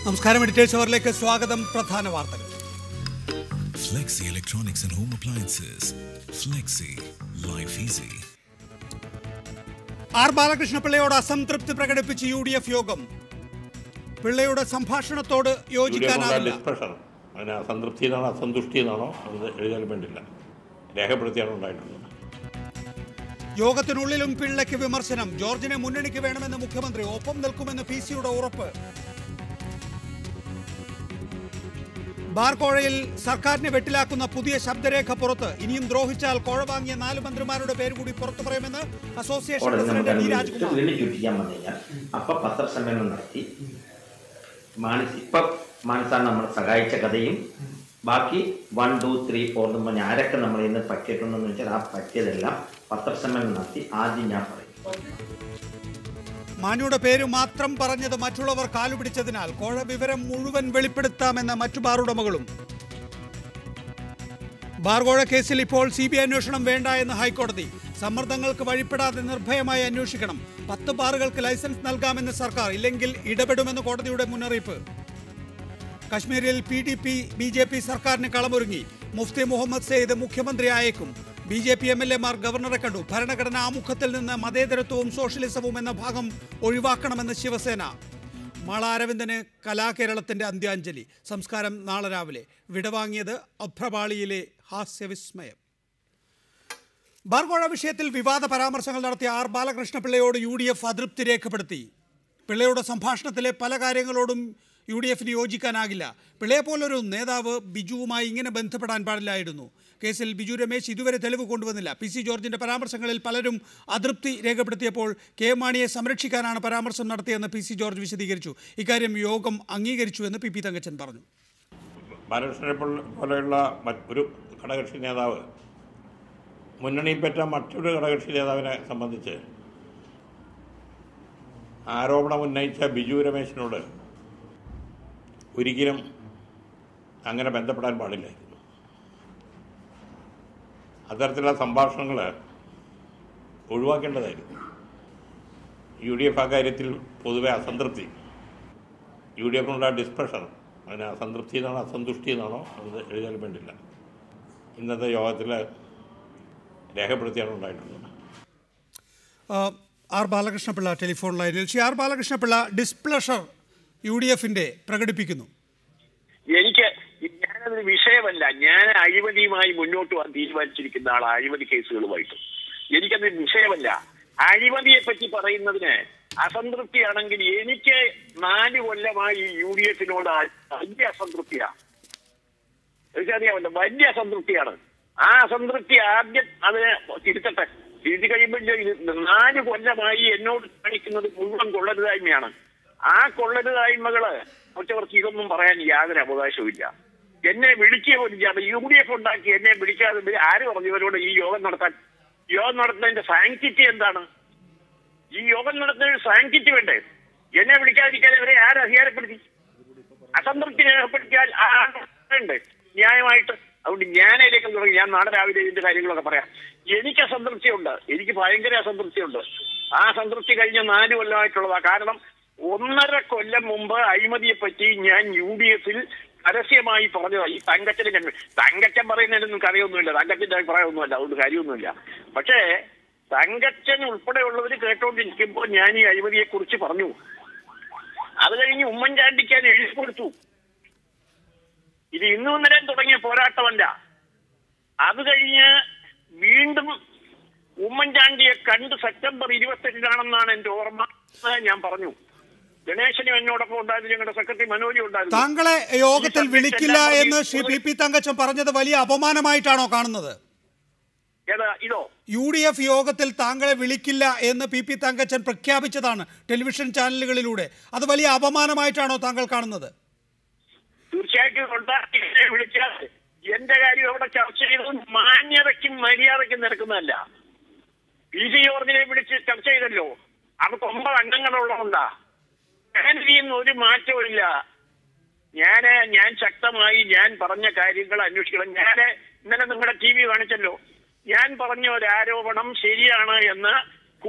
നമസ്കാരം എഡിറ്റേഴ്സ് അവറിലേക്ക് സ്വാഗതം പ്രധാന വാർത്തകൾ Flexi Electronics and Home Appliances. Flexi. Life Easy. R Balakrishna പിള്ളയോട് അസംതൃപ്തി പ്രകടിപ്പിച്ച് യു ഡി എഫ് യോഗം പിള്ളയുടെ സംഭാഷണത്തോട് യോജിക്കാനാവില്ല ഡിസ്പ്രഷർ അതിന് അസംതൃപ്തി എന്നാണോ അസന്തുഷ്ടി എന്നാണോ അത് എഴുതാൻ വേണ്ടില്ല രേഖപ്പെടുത്തിയാണ് ഉണ്ടായിട്ടുള്ളത് യോഗത്തിനുള്ളിലും പിള്ളയ്ക്ക് വിമർശനം ജോർജിനെ മുന്നണിക്ക് വേണമെന്ന് മുഖ്യമന്ത്രി ഒപ്പം നിൽക്കുമെന്ന് പി സിയുടെ ഉറപ്പ് ബാർ കോഴയിൽ സർക്കാരിനെ വെട്ടിലാക്കുന്ന പുതിയ ശബ്ദരേഖ പുറത്ത് ഇനിയും ദ്രോഹിച്ചാൽ കോഴ വാങ്ങിയ നാല് മന്ത്രിമാരുടെ പേര് കൂടി പുറത്തു പറയുമെന്ന് അസോസിയേഷൻ ഉടനെ നമുക്ക് പ്രസിഡന്റ് ടി അനുവദിച്ചു രാജ്കുമാർ വീണ്ടും ചുറ്റിക്കാൻ വന്നു കഴിഞ്ഞാൽ അപ്പൊ പത്രസമ്മേളനം നടത്തി മാനസ് ഇപ്പൊ മാനസാണ് നമ്മളെ സഹായിച്ച കഥയും ബാക്കി വൺ ടു ത്രീ ഫോർ എന്ന് പറഞ്ഞ് ആരൊക്കെ നമ്മൾ ഇന്ന് പറ്റിയിട്ടുണ്ടെന്ന് വെച്ചാൽ ആ പറ്റിയതെല്ലാം പത്രസമ്മേളനം നടത്തി ആദ്യം ഞാൻ പറയും മാനുയുടെ പേര് മാത്രം പറഞ്ഞത് മറ്റുള്ളവർ കാലുപിടിച്ചതിനാൽ കോഴ വിവരം മുഴുവൻ വെളിപ്പെടുത്താമെന്ന മറ്റു ബാർ ഉടമകളും ബാർ കോഴ കേസിൽ ഇപ്പോൾ സി ബി ഐ അന്വേഷണം വേണ്ട എന്ന് ഹൈക്കോടതി സമ്മർദ്ദങ്ങൾക്ക് വഴിപ്പെടാതെ നിർഭയമായി അന്വേഷിക്കണം പത്ത് ബാറുകൾക്ക് ലൈസൻസ് നൽകാമെന്ന് സർക്കാർ ഇല്ലെങ്കിൽ ഇടപെടുമെന്ന് കോടതിയുടെ മുന്നറിയിപ്പ് കശ്മീരിൽ P D P B J P സർക്കാരിന് കളമൊരുങ്ങി മുഫ്തി മുഹമ്മദ് സെയ്ദ് മുഖ്യമന്ത്രി ആയേക്കും B J P M L എമാർ ഗവർണറെ കണ്ടു ഭരണഘടനാ ആമുഖത്തിൽ നിന്ന് മതേതരത്വവും സോഷ്യലിസവും എന്ന ഭാഗം ഒഴിവാക്കണമെന്ന് ശിവസേന മാള അരവിന്ദന് കലാകേരളത്തിന്റെ അന്ത്യാഞ്ജലി സംസ്കാരം നാളെ രാവിലെ വിടവാങ്ങിയത് അഭ്രപാളിയിലെ ഹാസ്യവിസ്മയം ബാർകോഴ വിഷയത്തിൽ വിവാദ പരാമർശങ്ങൾ നടത്തിയ ആർ ബാലകൃഷ്ണ പിള്ളയോട് യു ഡി എഫ് അതൃപ്തി രേഖപ്പെടുത്തി പിള്ളയുടെ സംഭാഷണത്തിലെ പല കാര്യങ്ങളോടും യു ഡി എഫിന് യോജിക്കാനാകില്ല പിള്ളയെ പോലൊരു നേതാവ് ബിജുവുമായി ഇങ്ങനെ ബന്ധപ്പെടാൻ പാടില്ലായിരുന്നു കേസിൽ ബിജു രമേശ് ഇതുവരെ തെളിവ് കൊണ്ടുവന്നില്ല പി സി ജോർജിന്റെ പരാമർശങ്ങളിൽ പലരും അതൃപ്തി രേഖപ്പെടുത്തിയപ്പോൾ കെ എം മാണിയെ സംരക്ഷിക്കാനാണ് പരാമർശം നടത്തിയെന്ന് പി സി ജോർജ് വിശദീകരിച്ചു ഇക്കാര്യം യോഗം അംഗീകരിച്ചുവെന്ന് പി പി തങ്കച്ചൻ പറഞ്ഞു ബാലകൃഷ്ണനെ പോലെ- പോലെയുള്ള മറ്റ് ഒരു ഘടകകക്ഷി നേതാവ് മുന്നണിയിൽപ്പെട്ട മറ്റൊരു ഘടകകക്ഷി നേതാവിനെ സംബന്ധിച്ച് ആരോപണം ഉന്നയിച്ച ബിജു രമേശിനോട് ഒരിക്കലും അങ്ങനെ ബന്ധപ്പെടാൻ പാടില്ലായിരുന്നു അത്തരത്തിലുള്ള സംഭാഷണങ്ങൾ ഒഴിവാക്കേണ്ടതായിരുന്നു യു ഡി എഫ് ആ കാര്യത്തിൽ പൊതുവെ അസംതൃപ്തി യു ഡി എഫിനുള്ള ഡിസ്പ്രഷർ അതിന് അസംതൃപ്തി എന്നാണോ അസന്തുഷ്ടി എന്നാണോ അത് എഴുതാൻ വേണ്ടില്ല ഇന്നത്തെ യോഗത്തിൽ രേഖപ്പെടുത്തിയാണ് ഉണ്ടായിട്ടുള്ളത് ആ, ആർ ബാലകൃഷ്ണപിള്ള ടെലിഫോൺ ലൈനിൽ Shri R Balakrishnapillai displeasure U D എഫിന്റെ പ്രകടിപ്പിക്കുന്നു എനിക്ക് ഞാനതൊരു വിഷയമല്ല ഞാൻ അഴിമതിയുമായി മുന്നോട്ട് പോകാൻ തീരുമാനിച്ചിരിക്കുന്ന ആൾ അഴിമതി കേസുകളുമായിട്ട് എനിക്കത് വിഷയമല്ല അഴിമതിയെ പറ്റി പറയുന്നതിന് അസംതൃപ്തിയാണെങ്കിൽ എനിക്ക് നാല് കൊല്ലമായി യു ഡി എഫിനോട് വലിയ അസംതൃപ്തിയാ എനിക്കറിയാമല്ലോ വലിയ അസംതൃപ്തിയാണ് ആ അസംതൃപ്തി ആദ്യം അത് തിരുത്തട്ടെ തിരുത്തി കഴിയുമ്പോൾ ഇത് നാല് കൊല്ലമായി എന്നോട് കാണിക്കുന്നത് മുഴുവൻ കൊള്ളരുതായ്മയാണ് ആ കൊള്ളരുതായ്മകള് മറ്റവർക്ക് ഇതൊന്നും പറയാൻ യാതൊരു അവകാശവുമില്ല എന്നെ വിളിക്കുക പോലും ചെയ്യാതെ യു ഡി എഫ് ഉണ്ടാക്കി എന്നെ വിളിക്കാതെ ഇവര് ആര് പറഞ്ഞു ഇവരോട് ഈ യോഗം നടത്താൻ യോഗം നടത്തുന്നതിന്റെ സാങ്ക്ടിറ്റി എന്താണ് ഈ യോഗം നടത്തുന്നതിന് സാങ്ക്ടിറ്റി വേണ്ടേ എന്നെ വിളിക്കാതിരിക്കാൻ ഇവരെ ആര് അധികാരപ്പെടുത്തി അസംതൃപ്തി രേഖപ്പെടുത്തിയാൽ ആ ഉണ്ട് ന്യായമായിട്ട് അതുകൊണ്ട് ഞാനതിലേക്ക് തുടങ്ങി ഞാൻ നാളെ രാവിലെ ഇതിന്റെ കാര്യങ്ങളൊക്കെ പറയാം എനിക്ക് അസംതൃപ്തിയുണ്ട് എനിക്ക് ഭയങ്കര അസംതൃപ്തിയുണ്ട് ആ അസംതൃപ്തി കഴിഞ്ഞ നാല് കൊല്ലമായിട്ടുള്ളതാ കാരണം ഒന്നര കൊല്ലം മുമ്പ് അഴിമതിയെ പറ്റി ഞാൻ യു ഡി എഫിൽ പരസ്യമായി പറഞ്ഞതാ ഈ തങ്കച്ചനെ ഞാൻ തങ്കച്ചൻ പറയുന്നതിനൊന്നും കറിയൊന്നുമില്ല തങ്കച്ചന്റെ അഭിപ്രായമൊന്നുമല്ല അതുകൊണ്ട് കാര്യമൊന്നുമില്ല പക്ഷേ തങ്കച്ചൻ ഉൾപ്പെടെയുള്ളവർ കേട്ടോണ്ടിരിക്കുമ്പോൾ ഞാൻ ഈ അഴിമതിയെ കുറിച്ച് പറഞ്ഞു അത് കഴിഞ്ഞ് ഉമ്മൻചാണ്ടിക്ക് ഞാൻ എഴുതി കൊടുത്തു ഇത് ഇന്നും ഇന്നലെയും തുടങ്ങിയ പോരാട്ടമല്ല അത് കഴിഞ്ഞ് വീണ്ടും ഉമ്മൻചാണ്ടിയെ കണ്ട് സെപ്റ്റംബർ ഇരുപത്തെട്ടിനാണെന്നാണ് എന്റെ ഓർമ്മ അത് ഞാൻ പറഞ്ഞു ഗണേശനും എന്നോടൊപ്പം ഉണ്ടായിരുന്നു ഞങ്ങളുടെ സെക്രട്ടറി മനോജി ഉണ്ടായിരുന്നു താങ്കളെ യോഗത്തിൽ ഈ വിളിക്കില്ല subject എന്ന് ശ്രീ പി പി തങ്കച്ചൻ പറഞ്ഞത് വലിയ അപമാനമായിട്ടാണോ കാണുന്നത് ഏതാ ഇതോ യു ഡി എഫ് യോഗത്തിൽ താങ്കളെ വിളിക്കില്ല എന്ന് പി പി തങ്കച്ചൻ പ്രഖ്യാപിച്ചതാണ് ടെലിവിഷൻ ചാനലുകളിലൂടെ അത് വലിയ അപമാനമായിട്ടാണോ താങ്കൾ കാണുന്നത് തീർച്ചയായിട്ടും ഉണ്ടാക്കി എന്നെ വിളിച്ചാൽ എന്റെ കാര്യം അവിടെ ചർച്ച ചെയ്തത് മാന്യതയ്ക്കും മര്യാദയ്ക്കും നിരക്കുന്നതല്ല പി സി ജോർജിനെ വിളിച്ച് ചർച്ച ചെയ്തല്ലോ അവർക്ക് ഒമ്പത് അംഗങ്ങളുള്ളതുകൊണ്ടാ ഞാൻ ചെയ്യുന്ന ഒരു മാറ്റവും ഇല്ല ഞാന് ഞാൻ ശക്തമായി ഞാൻ പറഞ്ഞ കാര്യങ്ങൾ അന്വേഷിക്കണം ഞാന് ഇന്നലെ നിങ്ങളുടെ ടി വി കാണിച്ചല്ലോ ഞാൻ പറഞ്ഞ ഒരു ആരോപണം ശരിയാണ് എന്ന്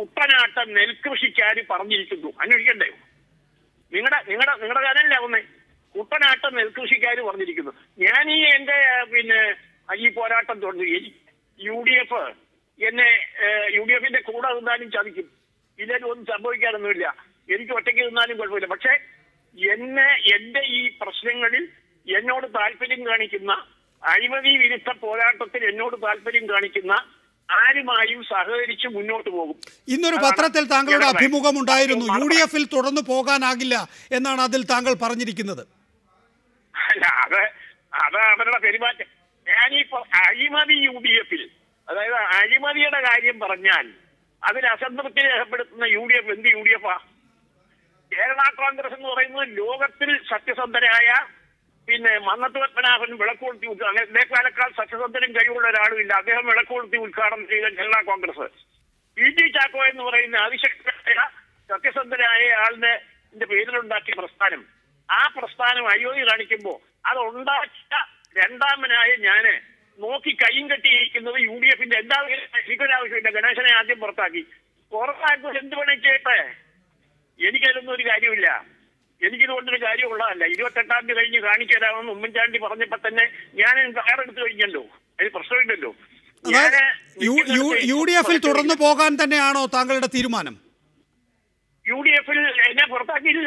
കുട്ടനാട്ട നെൽകൃഷിക്കാർ പറഞ്ഞിരിക്കുന്നു അന്വേഷിക്കണ്ടേ നിങ്ങളുടെ നിങ്ങളുടെ നിങ്ങളുടെ കാരനല്ലേ ആവുന്നേ കുട്ടനാട്ടം നെൽകൃഷിക്കാർ പറഞ്ഞിരിക്കുന്നു ഞാൻ ഈ എന്റെ പിന്നെ ഈ പോരാട്ടം തുടങ്ങി യു ഡി എഫ് എന്നെ യു ഡി എഫിന്റെ കൂടെ നിന്നാലും ചതിക്കും ഇല്ലെങ്കിൽ ഒന്നും സംഭവിക്കാനൊന്നുമില്ല എനിക്ക് ഒറ്റയ്ക്ക് നിന്നാലും കുഴപ്പമില്ല പക്ഷെ എന്നെ എന്റെ ഈ പ്രശ്നങ്ങളിൽ എന്നോട് താല്പര്യം കാണിക്കുന്ന അഴിമതി വിരുദ്ധ പോരാട്ടത്തിൽ എന്നോട് താല്പര്യം കാണിക്കുന്ന ആരുമായും സഹകരിച്ച് മുന്നോട്ട് പോകും ഇന്നൊരു അതാണ് പത്രത്തിൽ താങ്കളുടെ ഞങ്ങളുടെ അഭിമുഖം ഉണ്ടായിരുന്നു നയം. യു ഡി എഫിൽ തുടർന്നു പോകാനാകില്ല എന്നാണ് അതിൽ താങ്കൾ പറഞ്ഞിരിക്കുന്നത് അല്ല അത് അത് അവരുടെ പെരുമാറ്റം ഞാനിപ്പോ അഴിമതി യു ഡി എഫിൽ അതായത് അഴിമതിയുടെ കാര്യം പറഞ്ഞാൽ അതിൽ അസംതൃപ്തി രേഖപ്പെടുത്തുന്ന യു ഡി എഫ് എന്ത് യു ഡി എഫാ കേരള കോൺഗ്രസ് എന്ന് പറയുന്നത് ലോകത്തിൽ സത്യസന്ധരായ പിന്നെ മന്നത്ത് പത്മനാഭൻ വിളക്കുകൊളുത്തി ഉദ്ഘാ- അദ്ദേഹത്തെക്കാൾ സത്യസന്ധനും കഴിവുള്ള ഒരാളും ഇല്ല അദ്ദേഹം വിളക്കുകൊളുത്തി ഉദ്ഘാടനം ചെയ്ത കേരള കോൺഗ്രസ് പി ടി ചാക്കോ എന്ന് പറയുന്ന അതിശക്തനായ സത്യസന്ധനായ ആളിന്റെ ന്റെ പേരിലുണ്ടാക്കിയ പ്രസ്ഥാനം ആ പ്രസ്ഥാനം അയോധ്യ കാണിക്കുമ്പോ അത് ഉണ്ടാക്കിയ രണ്ടാമനായ ഞാന് നോക്കി കൈയും കെട്ടിയിരിക്കുന്നത് യു ഡി എഫിന്റെ എന്താ ആവശ്യമില്ല ഗണേശനെ ആദ്യം പുറത്താക്കി പുറത്താക്കുന്നത് എന്ത് പണിച്ചേട്ടെ എനിക്കതിലൊന്നും ഒരു കാര്യമില്ല എനിക്കിതുകൊണ്ടൊരു കാര്യമുള്ളതല്ല ഇരുപത്തെട്ടാം തീയതി കഴിഞ്ഞ് കാണിക്കാമെന്ന് ഉമ്മൻചാണ്ടി പറഞ്ഞപ്പോ തന്നെ ഞാൻ തയ്യാറെടുത്ത് കഴിഞ്ഞല്ലോ അതിന് പ്രശ്നമില്ലല്ലോ അതായത് ഞാന് യു യു യു ഡി എഫിൽ തുടർന്നു പോകാൻ തന്നെയാണോ താങ്കളുടെ തീരുമാനം യു ഡി എഫിൽ എന്നെ പുറത്താക്കിയില്ല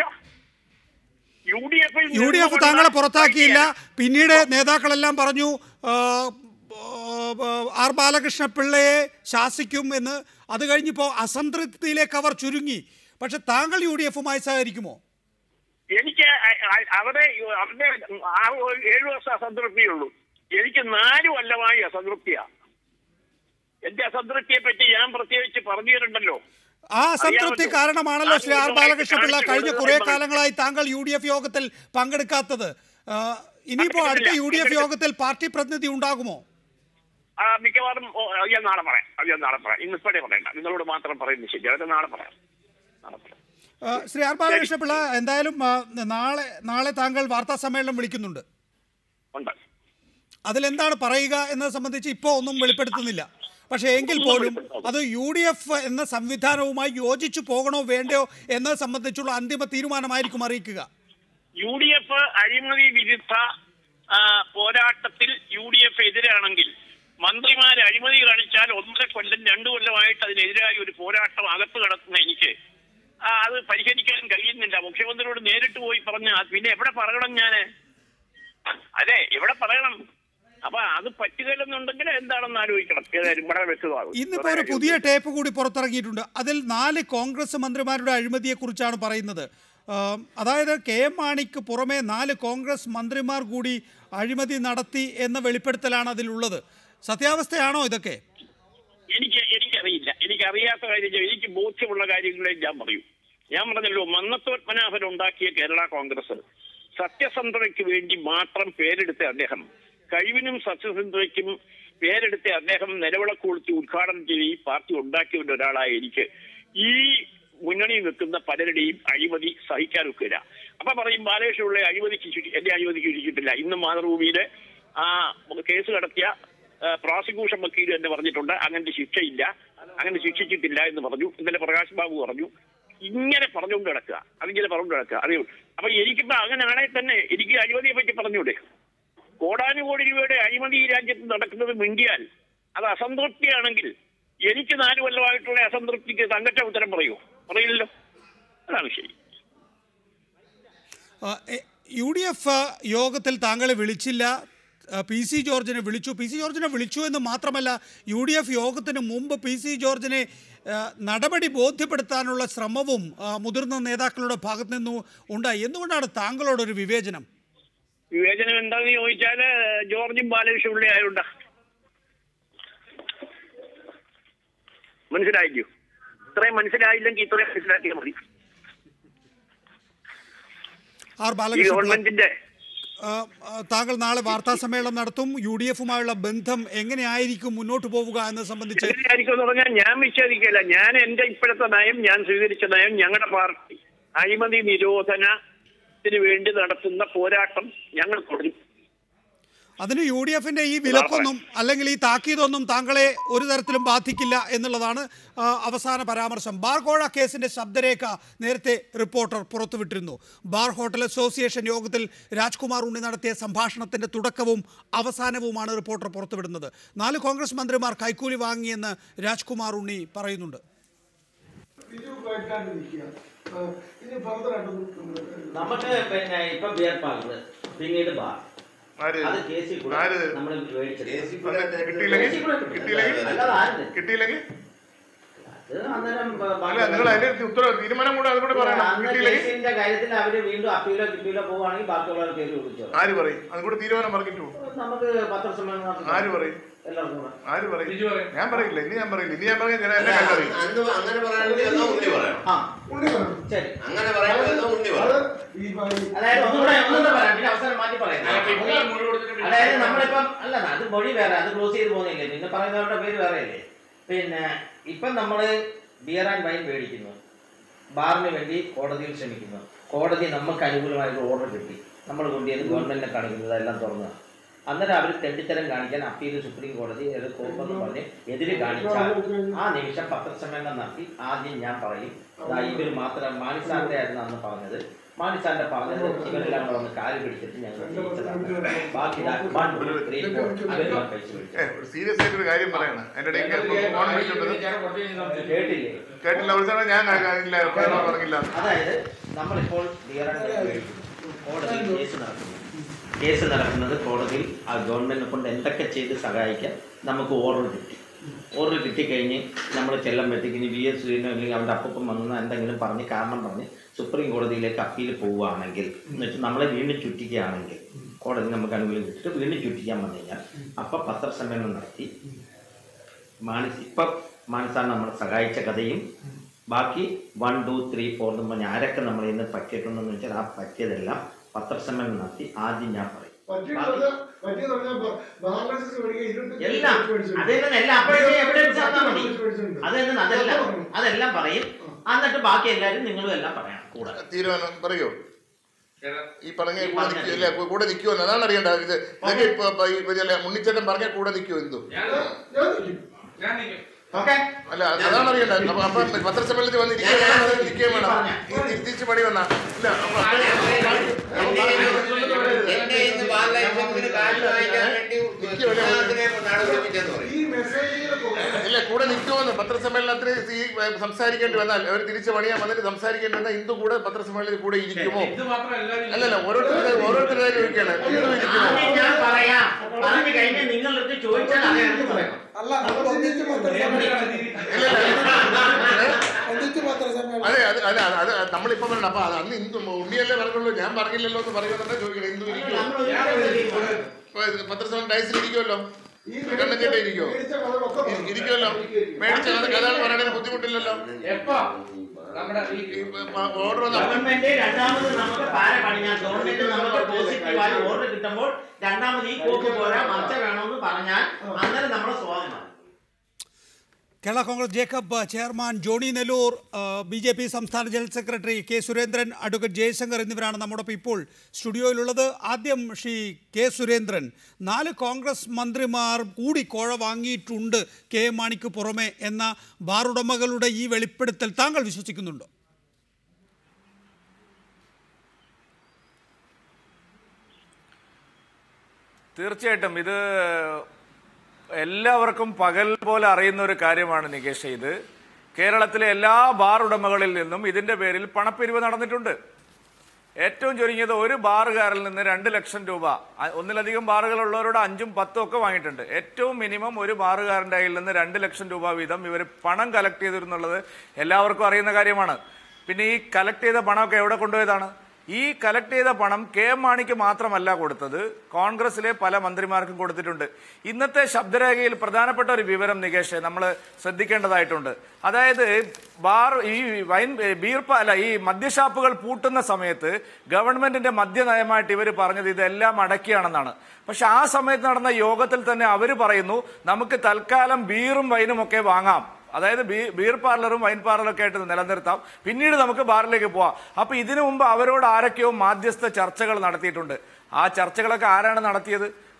യു ഡി എഫിൽ യു ഡി എഫ് താങ്കളെ പുറത്താക്കിയില്ല പിന്നീട് നേതാക്കളെല്ലാം പറഞ്ഞു ആ, ആ, ആർ ബാലകൃഷ്ണ പിള്ളയെ ശാസിക്കും എന്ന് അത് കഴിഞ്ഞിപ്പോൾ അസംതൃപ്തിയിലേക്ക് അവർ ചുരുങ്ങി പക്ഷെ താങ്കൾ യു ഡി എഫുമായി സഹകരിക്കുമോ എനിക്ക് അ- അ- അവിടെ അവിടെ ആ ഒരു ഏഴു വർഷം അസംതൃപ്തിയുള്ളൂ എനിക്ക് നാല് കൊല്ലമായി അസംതൃപ്തിയാ എന്റെ അസംതൃപ്തിയെ പറ്റി ഞാൻ പ്രത്യേകിച്ച് പറഞ്ഞിട്ടുണ്ടല്ലോ ആ അസംതൃപ്തി അറിയാമല്ലോ. കാരണമാണല്ലോ ശ്രീ ആർ ബാലകൃഷ്ണ പിള്ള കാണിച്ചു കഴിഞ്ഞ കൊടുത്തത് കുറെ നമ്മൾ- കാലങ്ങളായി താങ്കൾ യു ഡി എഫ് യോഗത്തിൽ പങ്കെടുക്കാത്തത് ആ, ഇനിയിപ്പോ അടുത്ത യു ഡി എഫ് യോഗത്തിൽ പാർട്ടി പ്രതിനിധി ഉണ്ടാകുമോ ആ, മിക്കവാറും ഓ, അത് ഞാൻ നാളെ പറയാം അത് ഞാൻ നാളെ പറയാം ഇന്നിപ്പോഴേ പറയണ്ട നിങ്ങളോട് മാത്രം പറയുന്നത് ശരി അത് നാളെ പറയാം നാളെ പറയാം ആ, ശ്രീ ആർ ബാലകൃഷ്ണ പിള്ള എന്തായാലും ആ, നാളെ നാളെ താങ്കൾ വാർത്താ സമ്മേളനം വിളിക്കുന്നുണ്ട് ഉണ്ട് അതിലെന്താണ് പറയുക എന്നത് സംബന്ധിച്ച് ഇപ്പോൾ ഒന്നും വെളിപ്പെടുത്തുന്നില്ല പക്ഷേ എങ്കിൽ പോലും അത് യു ഡി എഫ് എന്ന സംവിധാനവുമായി യോജിച്ചു പോകണോ വേണ്ടയോ എന്നത് സംബന്ധിച്ചുള്ള അന്തിമ തീരുമാനമായിരിക്കും അറിയിക്കുക യു ഡി എഫ് അഴിമതി വിരുദ്ധ ആ, പോരാട്ടത്തിൽ യു ഡി എഫ് എതിരാണെങ്കിൽ മന്ത്രിമാർ അഴിമതി കാണിച്ചാൽ ഒന്നര കൊല്ലം രണ്ടു കൊല്ലമായിട്ട് അതിനെതിരായി ഒരു പോരാട്ടം അകത്ത് കിടക്കുന്ന എനിക്ക് ആ, അത് പരിഹരിക്കാൻ കഴിയുന്നില്ല മുഖ്യമന്ത്രിയോട് നേരിട്ട് പോയി പറഞ്ഞ പിന്നെ എവിടെ പറയണം ഞാന് അതെ എവിടെ പറയണം അപ്പൊ അത് പറ്റുകയില്ലെന്നുണ്ടെങ്കിൽ എന്താണെന്ന് ആലോചിക്കണം ഏതായാലും വളരെ വ്യക്തമാകും ഇന്നിപ്പോൾ ഒരു പുതിയ ടേപ്പ് കൂടി പുറത്തിറങ്ങിയിട്ടുണ്ട് അതിൽ നാല് കോൺഗ്രസ് മന്ത്രിമാരുടെ അഴിമതിയെക്കുറിച്ചാണ് പറയുന്നത് ആം, അതായത് കെ എം മാണിക്ക് പുറമെ നാല് കോൺഗ്രസ് മന്ത്രിമാർ കൂടി അഴിമതി നടത്തി എന്ന വെളിപ്പെടുത്തലാണ് അതിലുള്ളത് സത്യാവസ്ഥയാണോ ഇതൊക്കെ എനിക്ക് എനിക്കറിയില്ല എനിക്കറിയാത്ത കാര്യം എനിക്ക് ബോധ്യമുള്ള കാര്യങ്ങളെ ഞാൻ പറയൂ ഞാൻ പറഞ്ഞല്ലോ മന്നത്ത് പത്മനാഭൻ ഉണ്ടാക്കിയ കേരള കോൺഗ്രസ് സത്യസന്ധതയ്ക്ക് വേണ്ടി മാത്രം പേരെടുത്ത അദ്ദേഹം കഴിവിനും സത്യസന്ധതയ്ക്കും പേരെടുത്ത അദ്ദേഹം നിലവിളക്ക് കൊളുത്തി ഉദ്ഘാടനം ചെയ്ത് ഈ പാർട്ടി ഉണ്ടാക്കിയവരുടെ ഒരാളായ എനിക്ക് ഈ മുന്നണിയിൽ നിൽക്കുന്ന പലരുടെയും അഴിമതി സഹിക്കാൻ ഒക്കില്ല അപ്പൊ പറയും ബാലകൃഷ്ണനുള്ള അഴിമതിക്ക് ചുറ്റി എന്റെ അഴിമതിക്ക് ചുറ്റിയിട്ടില്ല ഇന്ന് മാതൃഭൂമിയിലെ ആ കേസ് കടത്തിയ ആ, പ്രോസിക്യൂഷൻ വക്കീൽ എന്ന് പറഞ്ഞിട്ടുണ്ട് അങ്ങനത്തെ ശിക്ഷയില്ല അങ്ങനെ ശിക്ഷിച്ചിട്ടില്ല എന്ന് പറഞ്ഞു ഇന്നലെ പ്രകാശ് ബാബു പറഞ്ഞു ഇങ്ങനെ പറഞ്ഞുകൊണ്ട് കിടക്കുക അതിങ്ങനെ പറഞ്ഞുകൊണ്ട് കിടക്കുക അതേ ഉള്ളൂ. അപ്പൊ എനിക്കിപ്പോ അങ്ങനെയാണെങ്കിൽ തന്നെ എനിക്ക് അഴിമതിയെ പറ്റി പറഞ്ഞൂടെ കോടാനുകോടി രൂപയുടെ അഴിമതി ഈ രാജ്യത്ത് നടക്കുന്നത് മിണ്ടിയാൽ അത് അസംതൃപ്തിയാണെങ്കിൽ എനിക്ക് നാല് കൊല്ലമായിട്ടുള്ള അസംതൃപ്തിക്ക് തങ്കച്ച ഉത്തരം പറയൂ പറയില്ലല്ലോ അതാണ് ശരി ആ, എ- യു ഡി എഫ് യോഗത്തിൽ താങ്കളെ വിളിച്ചില്ല ആ, പി സി ജോർജിനെ വിളിച്ചു പി സി ജോർജിനെ വിളിച്ചു എന്ന് മാത്രമല്ല യു ഡി എഫ് യോഗത്തിന് മുമ്പ് പി സി ജോർജിനെ ആ, നടപടി ബോധ്യപ്പെടുത്താനുള്ള ശ്രമവും ആ, മുതിർന്ന നേതാക്കളുടെ ഭാഗത്തു നിന്നും ഉണ്ടായി എന്തുകൊണ്ടാണ് താങ്കളോടൊരു വിവേചനം വിവേചനം എന്താന്ന് ചോദിച്ചാല് ജോർജും ബാലകൃഷ്ണപിള്ളി ആയതുകൊണ്ടാ മനസ്സിലായില്ലോ ഇത്രയും മനസ്സിലായില്ലെങ്കിൽ ഇത്രയും മനസ്സിലാക്കിയാൽ മതി ആർ ഈ ബാലകൃഷ്ണൻ പിള്ള, ഗവൺമെന്റിന്റെ ആ, ആ, താങ്കൾ നാളെ വാർത്താ സമ്മേളനം നടത്തും യു ഡി എഫുമായുള്ള ബന്ധം എങ്ങനെയായിരിക്കും മുന്നോട്ട് പോവുക എന്നത് സംബന്ധിച്ച് എങ്ങനെയായിരിക്കും എന്ന് പറഞ്ഞാൽ ഞാൻ വിശ്വസിക്കില്ല ഞാൻ എന്റെ ഇപ്പോഴത്തെ നയം ഞാൻ സ്വീകരിച്ച നയം ഞങ്ങളുടെ പാർട്ടി അഴിമതി നിരോധനത്തിന് വേണ്ടി നടത്തുന്ന പോരാട്ടം ഞങ്ങൾ തുടരും അതിന് യു ഡി എഫിന്റെ ഈ വിലക്കൊന്നും അല്ലെങ്കിൽ ഈ താക്കീതൊന്നും താങ്കളെ ഒരു തരത്തിലും ബാധിക്കില്ല എന്നുള്ളതാണ് ആ, അവസാന പരാമർശം ബാർ കോഴ കേസിന്റെ ശബ്ദരേഖ നേരത്തെ റിപ്പോർട്ടർ പുറത്തുവിട്ടിരുന്നു ബാർ ഹോട്ടൽ അസോസിയേഷൻ യോഗത്തിൽ രാജ്കുമാർ ഉണ്ണി നടത്തിയ സംഭാഷണത്തിന്റെ തുടക്കവും അവസാനവുമാണ് റിപ്പോർട്ടർ പുറത്തുവിടുന്നത് നാല് കോൺഗ്രസ് മന്ത്രിമാർ കൈക്കൂലി വാങ്ങിയെന്ന് രാജ്കുമാർ ഉണ്ണി പറയുന്നുണ്ട് ഇത് കേട്ടാണ്ടിരിക്കുക ആ, ഇനി ഫർദർ ആയിട്ടൊന്നും നമുക്ക് പിന്നെ ഇപ്പൊ ബിയർ പാർലർ പിന്നീട് ബാർ ആര്? അത് കേസിൽ കൂടെ ആര്? നമ്മൾ മേടിച്ചത് അത് കിട്ടിയില്ലെങ്കിൽ കേസിൽ കൂടെ കിട്ടിയില്ലെങ്കിൽ അല്ലാതെ ആരും കിട്ടിയില്ലെങ്കിൽ അത് അന്നേരം ബ- അല്ല നിങ്ങൾ അതിന്റെ ഉത്തരവ് തീരുമാനം കൂടെ അതുകൂടെ പറയണം അന്ന് കിട്ടിയില്ലെങ്കിൽ കേസിന്റെ കാര്യത്തിൽ അവര് വീണ്ടും അപ്പീലോ കിട്ടിയിലോ പോവുകയാണെങ്കിൽ ബാക്കിയുള്ളവർ കേസ് കൊടുച്ചോ ആര് പറയും അതും കൂടെ തീരുമാനം പറഞ്ഞിട്ടു നമുക്ക് പത്രസമ്മേളനം നടത്താം. ആര് പറയും എല്ലാവർക്കും കൂടെ ആര് പറയും ഞാൻ പറയില്ല ഇനി ഞാൻ പറയില്ല ഇനി ഞാൻ പറഞ്ഞ ഞാൻ എന്നെ കണ്ടറിയും അന്ന് അങ്ങനെ പറയാണെങ്കിൽ എന്നാ ഉണ്ണി പറയണം ആ ഉണ്ണി പറഞ്ഞു ശരി അങ്ങനെ പറയാണെങ്കിൽ എന്നാ ഉണ്ണി അത് പറയണം ഈ ഈ- അതായത് ഒന്നുകൂടെ ഒന്നുകൂടെ പറയാം പിന്നെ അവസരം മാറ്റി പറയാം അതായത് നമ്മളിപ്പം അല്ല അത് മൊഴി വേറെ അത് ക്ലോസ് ചെയ്ത് പോകുന്നില്ലേ പിന്നെ പറയുന്നവരുടെ പേര് വേറെ അല്ലേ പിന്നെ ഇപ്പം നമ്മൾ ബിയർ ആൻഡ് വൈൻ മേടിക്കുന്നു ബാറിന് വേണ്ടി കോടതിയിൽ ശ്രമിക്കുന്നു കോടതി നമുക്ക് അനുകൂലമായിട്ട് ഓർഡർ കിട്ടി നമ്മൾ കൊണ്ടുചെന്ന് ഗവൺമെന്റിനെ കാണിക്കുന്നത് എല്ലാം തുറന്നു അന്നേരം അവർ തെണ്ടിത്തരം കാണിക്കാൻ അപ്പീൽ സുപ്രീം കോടതി അത് കോപ്പെന്ന് പറഞ്ഞ് എതിര് കാണിച്ചാൽ ആ നിമിഷം പത്രസമ്മേളനം നടത്തി ആദ്യം ഞാൻ പറയും ദാ ഇവർ മാത്രം മാണിസാറിന്റെ ആയിരുന്നു അന്ന് പറഞ്ഞത് മാണിസാറിന്റെ പറഞ്ഞത് ഇവരെല്ലാം കൂടെ ഒന്ന് കാല് പിടിച്ചിട്ട് ഞങ്ങൾ ജയിച്ചതാണ് ബാക്കി ദാ one, two, three, four അവരെല്ലാം പൈസ പിടിച്ചു സീരിയസ് ആയിട്ട് ഒരു കാര്യം പറയണം എന്റെ ഇടയിൽ ഫോൺ വിളിച്ചിട്ടത് കേട്ടില്ലേ കേട്ടില്ല അവസാനം ഞാൻ ഇല്ല വേറെ പറഞ്ഞില്ല അതായത് നമ്മളിപ്പോൾ ബിയർ ആൻഡ് വൈൻ മേടിക്കുന്നു. കോടതിയിൽ കേസ് നടക്കുന്നു കേസ് നടക്കുന്നത് കോടതിയിൽ ആ ഗവൺമെന്റിനെ കൊണ്ട് എന്തൊക്കെ ചെയ്ത് സഹായിക്കാൻ നമുക്ക് ഓർഡർ കിട്ടി ഓർഡർ കിട്ടിക്കഴിഞ്ഞ് നമ്മൾ ചെല്ലുമ്പോഴത്തേക്ക് ഇനി വി എസ് സുരേനോ അല്ലെങ്കിൽ അവൻ്റെ അപ്പം വന്ന എന്തെങ്കിലും പറഞ്ഞ് കാരണം പറഞ്ഞ് സുപ്രീം കോടതിയിലേക്ക് അപ്പീൽ പോവുകയാണെങ്കിൽ എന്നിട്ട് നമ്മളെ വീണ്ടും ചുറ്റിക്കുകയാണെങ്കിൽ കോടതി നമുക്ക് അനുകൂലം കിട്ടിയിട്ട് വീണ്ടും ചുറ്റിക്കാൻ വന്നു കഴിഞ്ഞാൽ അപ്പം പത്രസമ്മേളനം നടത്തി മാനസ് ഇപ്പം മാനസാണ് നമ്മളെ സഹായിച്ച കഥയും ബാക്കി വൺ ടു ത്രീ ഫോർ എന്ന് പറഞ്ഞ് ആരൊക്കെ നമ്മളെ ഇന്ന് പറ്റിയിട്ടുണ്ടെന്ന് വെച്ചാൽ ആ പറ്റിയതെല്ലാം പത്രസമ്മേളനം നടത്തി ആദ്യം ഞാൻ പറയും പറ്റിയെന്ന് പറഞ്ഞാ- പറ്റിയെന്ന് പറഞ്ഞാ ബ- ബാർ ലൈസൻസ് മേടിക്കുക, ഇരുപത്തഞ്ച് എല്ലാം ലക്ഷം മേടിച്ചിട്ടുണ്ട്. അതെല്ലാം എല്ലാം അപ്പോഴേ എവിഡൻസ് തന്നാൽ മതി മേടിച്ചിട്ടുണ്ട്. അതെല്ലാം അതെല്ലാം അതെല്ലാം പറയും എന്നിട്ട് ബാക്കി എല്ലാവരും നിങ്ങളും എല്ലാം പറയണം കൂടെ തീരുമാനം പറയോ ഈ പറഞ്ഞ ഈ കൂടെ പറഞ്ഞ നിൽക്കുമോ ഇല്ല കൂടെ നിൽക്കുമോ അതാണ് അറിയേണ്ടത് ഇത് ഇതൊക്കെ ഇപ്പൊ ഇപ്പൊ ഈ വലിയ ഉണ്ണിച്ചേട്ടൻ പറഞ്ഞ കൂടെ നിൽക്കുമോ എന്തോ ഞാൻ നിൽക്കും. ഓക്കെ അല്ല അതാണ് അറിയേണ്ടത് അപ്പൊ അപ്പൊ പത്രസമ്മേളനത്തിൽ വന്ന് ഇരിക്കുകയും വേണം, ഇരിക്കുകയും വേണം ഈ തിരിച്ച് പണി വന്നാ ഇല്ല അപ്പൊ എന്നെ ഇന്ന് ബാർ ലൈസൻസിന് കാശ് വാങ്ങിക്കാൻ വേണ്ടി ഉസ്താദിനെ കൊണ്ടാണ് വിളിപ്പിച്ചെന്ന് പറയും ഈ മെസ്സേജുകൾ പോകുന്നത് ഇല്ല കൂടെ നിൽക്കുമെന്ന് പത്രസമ്മേളനത്തിൽ ഈ ഏ, സംസാരിക്കേണ്ടി വന്നാൽ അവർ തിരിച്ച് പണിയാൻ വന്നിട്ട് സംസാരിക്കേണ്ടി വന്നാൽ ഇന്ദു കൂടെ പത്രസമ്മേളനത്തിൽ കൂടെ ഇരിക്കുമോ അല്ലല്ല ഓരോരുത്തരുടെ ഓരോരുത്തരുടെ ചോദിക്കുകയാണ് ഇന്ദു ഇരിക്കുമോ ആദ്യം ഞാൻ പറയാം പറഞ്ഞു കഴിഞ്ഞ് നിങ്ങളടുത്ത് ചോദിച്ചാൽ അറിയാമെന്ന് പറയണം അല്ല നമ്മൾ ഒന്നിച്ച് പത്രസമ്മേളനം ഇല്ല, ഇല്ല. ഏ? ഒന്നിച്ച് പത്രസമ്മേളനം അതെ അത് അല്ല അത് അത് നമ്മളിപ്പോ പറയണം അപ്പൊ അത് അന്ന് ഇന്ദു ഉണ്ണിയല്ലേ പറഞ്ഞുള്ളൂ ഞാൻ പറഞ്ഞില്ലല്ലോ എന്ന് പറയുന്നുണ്ടെ ചോദിക്കണം ഇന്ദു ഇരിക്കുമോ നമ്മൾ ഒരിക്കലും തീരുമാനം. ഇപ്പൊ ഇത് പത്രസമ്മേളനം ഡയസിൽ ഇരിക്കുമല്ലോ ഈ കണ്ണൻ ചേട്ടൻ ഇരിക്കുമോ മേടിച്ച കഥകളൊക്കെ ഇ- ഇരിക്കുമല്ലോ മേടിച്ച കഥ കഥകൾ പറയണതിന് ബുദ്ധിമുട്ടില്ലല്ലോ ഈ ഓർഡർ വന്ന ഗവൺമെന്റ് രണ്ടാമത് നമുക്ക് പാര പണിഞ്ഞാൽ ഗവൺമെന്റ് നമുക്ക് പോസിറ്റീവായി ഓർഡർ കിട്ടുമ്പോൾ രണ്ടാമത് ഈ കോപ്പ് പോരാ മറിച്ച വേണമെന്ന് പറഞ്ഞാൽ അന്നേരം നമ്മുടെ സ്വാതന്ത്ര്യം Kerala Congress Jacob chairman Johnny Nellore B J P സംസ്ഥാന general secretary K Surendran advocate Jayashankar എന്നിവരാണ് നമ്മോടൊപ്പം ഇപ്പോൾ സ്റ്റുഡിയോയിലുള്ളത് ആദ്യം ശ്രീ കെ സുരേന്ദ്രൻ നാല് കോൺഗ്രസ് മന്ത്രിമാർ കൂടി കോഴ വാങ്ങിയിട്ടുണ്ട് കെ എം മാണിക്ക് പുറമെ എന്ന ബാർ ഉടമകളുടെ ഈ വെളിപ്പെടുത്തൽ താങ്കൾ വിശ്വസിക്കുന്നുണ്ടോ തീർച്ചയായിട്ടും ഇത് എല്ലാവർക്കും പകൽ പോലെ അറിയുന്ന ഒരു കാര്യമാണ് നികേഷ് ഇത് കേരളത്തിലെ എല്ലാ ബാർ ഉടമകളിൽ നിന്നും ഇതിന്റെ പേരിൽ പണപ്പിരിവ് നടന്നിട്ടുണ്ട് ഏറ്റവും ചുരുങ്ങിയത് ഒരു ബാറുകാരിൽ നിന്ന് രണ്ട് ലക്ഷം രൂപ അ- ഒന്നിലധികം ബാറുകളുള്ളവരോട് അഞ്ചും പത്തും ഒക്കെ വാങ്ങിയിട്ടുണ്ട് ഏറ്റവും മിനിമം ഒരു ബാറുകാരന്റെ കയ്യിൽ നിന്ന് രണ്ട് ലക്ഷം രൂപ വീതം ഇവർ പണം കലക്ട് ചെയ്തിരുന്നുള്ളത് എല്ലാവർക്കും അറിയുന്ന കാര്യമാണ് പിന്നെ ഈ കലക്ട് ചെയ്ത പണമൊക്കെ എവിടെ കൊണ്ടുപോയതാണ് ഈ കലക്ട് ചെയ്ത പണം കെ എം മാണിക്ക് മാത്രമല്ല കൊടുത്തത് കോൺഗ്രസിലെ പല മന്ത്രിമാർക്കും കൊടുത്തിട്ടുണ്ട് ഇന്നത്തെ ശബ്ദരേഖയിൽ പ്രധാനപ്പെട്ട ഒരു വിവരം നികേഷ് നമ്മൾ ശ്രദ്ധിക്കേണ്ടതായിട്ടുണ്ട് അതായത് ബാർ ഈ വൈൻ ബീർ പ- അല്ല ഈ മദ്യഷാപ്പുകൾ പൂട്ടുന്ന സമയത്ത് ഗവൺമെന്റിന്റെ മദ്യനയമായിട്ട് ഇവർ പറഞ്ഞത് ഇതെല്ലാം അടക്കിയാണെന്നാണ് പക്ഷെ ആ സമയത്ത് നടന്ന യോഗത്തിൽ തന്നെ അവർ പറയുന്നു നമുക്ക് തൽക്കാലം ബീറും വൈനും ഒക്കെ വാങ്ങാം അതായത് ബീ- ബീർ പാർലറും വൈൻ പാർലറും ഒക്കെ ആയിട്ട് നിലനിർത്താം പിന്നീട് നമുക്ക് ബാറിലേക്ക് പോവാം അപ്പൊ ഇതിനു മുമ്പ് അവരോട് ആരൊക്കെയോ മാധ്യസ്ഥ ചർച്ചകൾ നടത്തിയിട്ടുണ്ട് ആ ചർച്ചകളൊക്കെ ആരാണ് നടത്തിയത്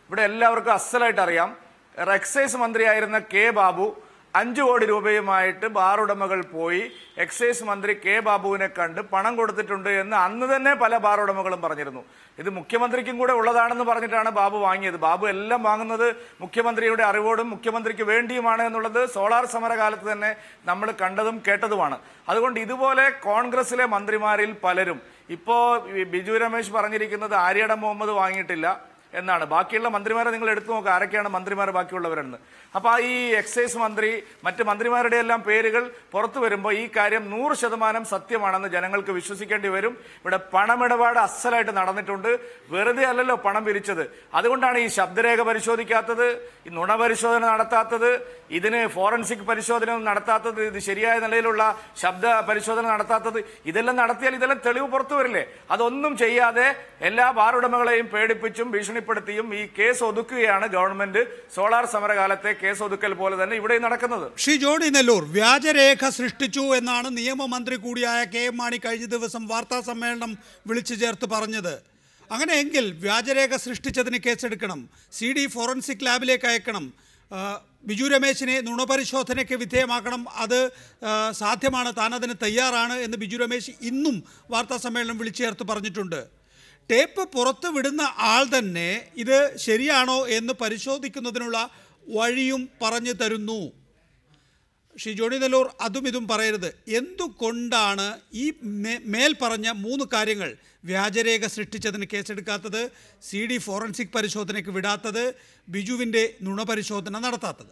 ഇവിടെ എല്ലാവർക്കും അസലായിട്ട് അറിയാം എക്സൈസ് മന്ത്രിയായിരുന്ന കെ ബാബു അഞ്ചു കോടി രൂപയുമായിട്ട് ബാർ ഉടമകൾ പോയി എക്സൈസ് മന്ത്രി കെ ബാബുവിനെ കണ്ട് പണം കൊടുത്തിട്ടുണ്ട് എന്ന് അന്ന് തന്നെ പല ബാർ ഉടമകളും പറഞ്ഞിരുന്നു ഇത് മുഖ്യമന്ത്രിക്കും കൂടെ ഉള്ളതാണെന്ന് പറഞ്ഞിട്ടാണ് ബാബു വാങ്ങിയത് ബാബു എല്ലാം വാങ്ങുന്നത് മുഖ്യമന്ത്രിയുടെ അറിവോടും മുഖ്യമന്ത്രിക്ക് വേണ്ടിയുമാണ് എന്നുള്ളത് സോളാർ സമരകാലത്ത് തന്നെ നമ്മൾ കണ്ടതും കേട്ടതുമാണ് അതുകൊണ്ട് ഇതുപോലെ കോൺഗ്രസിലെ മന്ത്രിമാരിൽ പലരും ഇപ്പോ ഈ ബിജു രമേശ് പറഞ്ഞിരിക്കുന്നത് ആര്യട മുഹമ്മദ് വാങ്ങിയിട്ടില്ല എന്നാണ് ബാക്കിയുള്ള മന്ത്രിമാരെ നിങ്ങൾ എടുത്തു നോക്കുക ആരൊക്കെയാണ് മന്ത്രിമാർ ബാക്കിയുള്ളവരെന്ന് അപ്പൊ ആ ഈ എക്സൈസ് മന്ത്രി മറ്റ് മന്ത്രിമാരുടെ എല്ലാം പേരുകൾ പുറത്തു വരുമ്പോൾ ഈ കാര്യം നൂറ് ശതമാനം സത്യമാണെന്ന് ജനങ്ങൾക്ക് വിശ്വസിക്കേണ്ടി വരും ഇവിടെ പണമിടപാട് അസലായിട്ട് നടന്നിട്ടുണ്ട് വെറുതെ അല്ലല്ലോ പണം പിരിച്ചത് അതുകൊണ്ടാണ് ഈ ശബ്ദരേഖ പരിശോധിക്കാത്തത് ഈ നുണ പരിശോധന നടത്താത്തത് ഇതിന് ഫോറൻസിക് പരിശോധന ഒന്നും നടത്താത്തത് ഇത് ശരിയായ നിലയിലുള്ള ശബ്ദ പരിശോധന നടത്താത്തത് ഇതെല്ലാം നടത്തിയാൽ ഇതെല്ലാം തെളിവ് പുറത്തു വരില്ലേ അതൊന്നും ചെയ്യാതെ എല്ലാ ബാർ ഉടമകളെയും പേടിപ്പിച്ചും ഭീഷണിപ്പെടുത്തിയും ഈ കേസ് ഒതുക്കുകയാണ് ഗവൺമെന്റ് സോളാർ സമരകാലത്തെ കേസ് ഒതുക്കൽ പോലെ തന്നെ ഇവിടെ നടക്കുന്നത് ശ്രീ ജോണി നെല്ലൂർ വ്യാജരേഖ സൃഷ്ടിച്ചു എന്നാണ് നിയമമന്ത്രി കൂടിയായ കെ എം മാണി കഴിഞ്ഞ ദിവസം വാർത്താ സമ്മേളനം വിളിച്ചു ചേർത്ത് പറഞ്ഞത് അങ്ങനെയെങ്കിൽ വ്യാജരേഖ സൃഷ്ടിച്ചതിന് കേസെടുക്കണം സി ഡി ഫോറൻസിക് ലാബിലേക്ക് അയക്കണം ആ, ബിജു രമേശിനെ നുണപരിശോധനയ്ക്ക് വിധേയമാക്കണം അത് ആ, സാധ്യമാണ് താൻ അതിന് തയ്യാറാണ് എന്ന് ബിജു രമേശ് ഇന്നും വാർത്താ സമ്മേളനം വിളിച്ചു ചേർത്ത് പറഞ്ഞിട്ടുണ്ട് ടേപ്പ് പുറത്ത് വിടുന്ന ആൾ തന്നെ ഇത് ശരിയാണോ എന്ന് പരിശോധിക്കുന്നതിനുള്ള വഴിയും പറഞ്ഞു തരുന്നു ശ്രീ ജോണി നെല്ലൂർ അതും ഇതും പറയരുത് എന്തുകൊണ്ടാണ് ഈ മേ- മേൽ പറഞ്ഞ മൂന്ന് കാര്യങ്ങൾ വ്യാജരേഖ സൃഷ്ടിച്ചതിന് കേസെടുക്കാത്തത് സി ഡി ഫോറൻസിക് പരിശോധനയ്ക്ക് വിടാത്തത് ബിജുവിൻ്റെ നുണപരിശോധന നടത്താത്തത്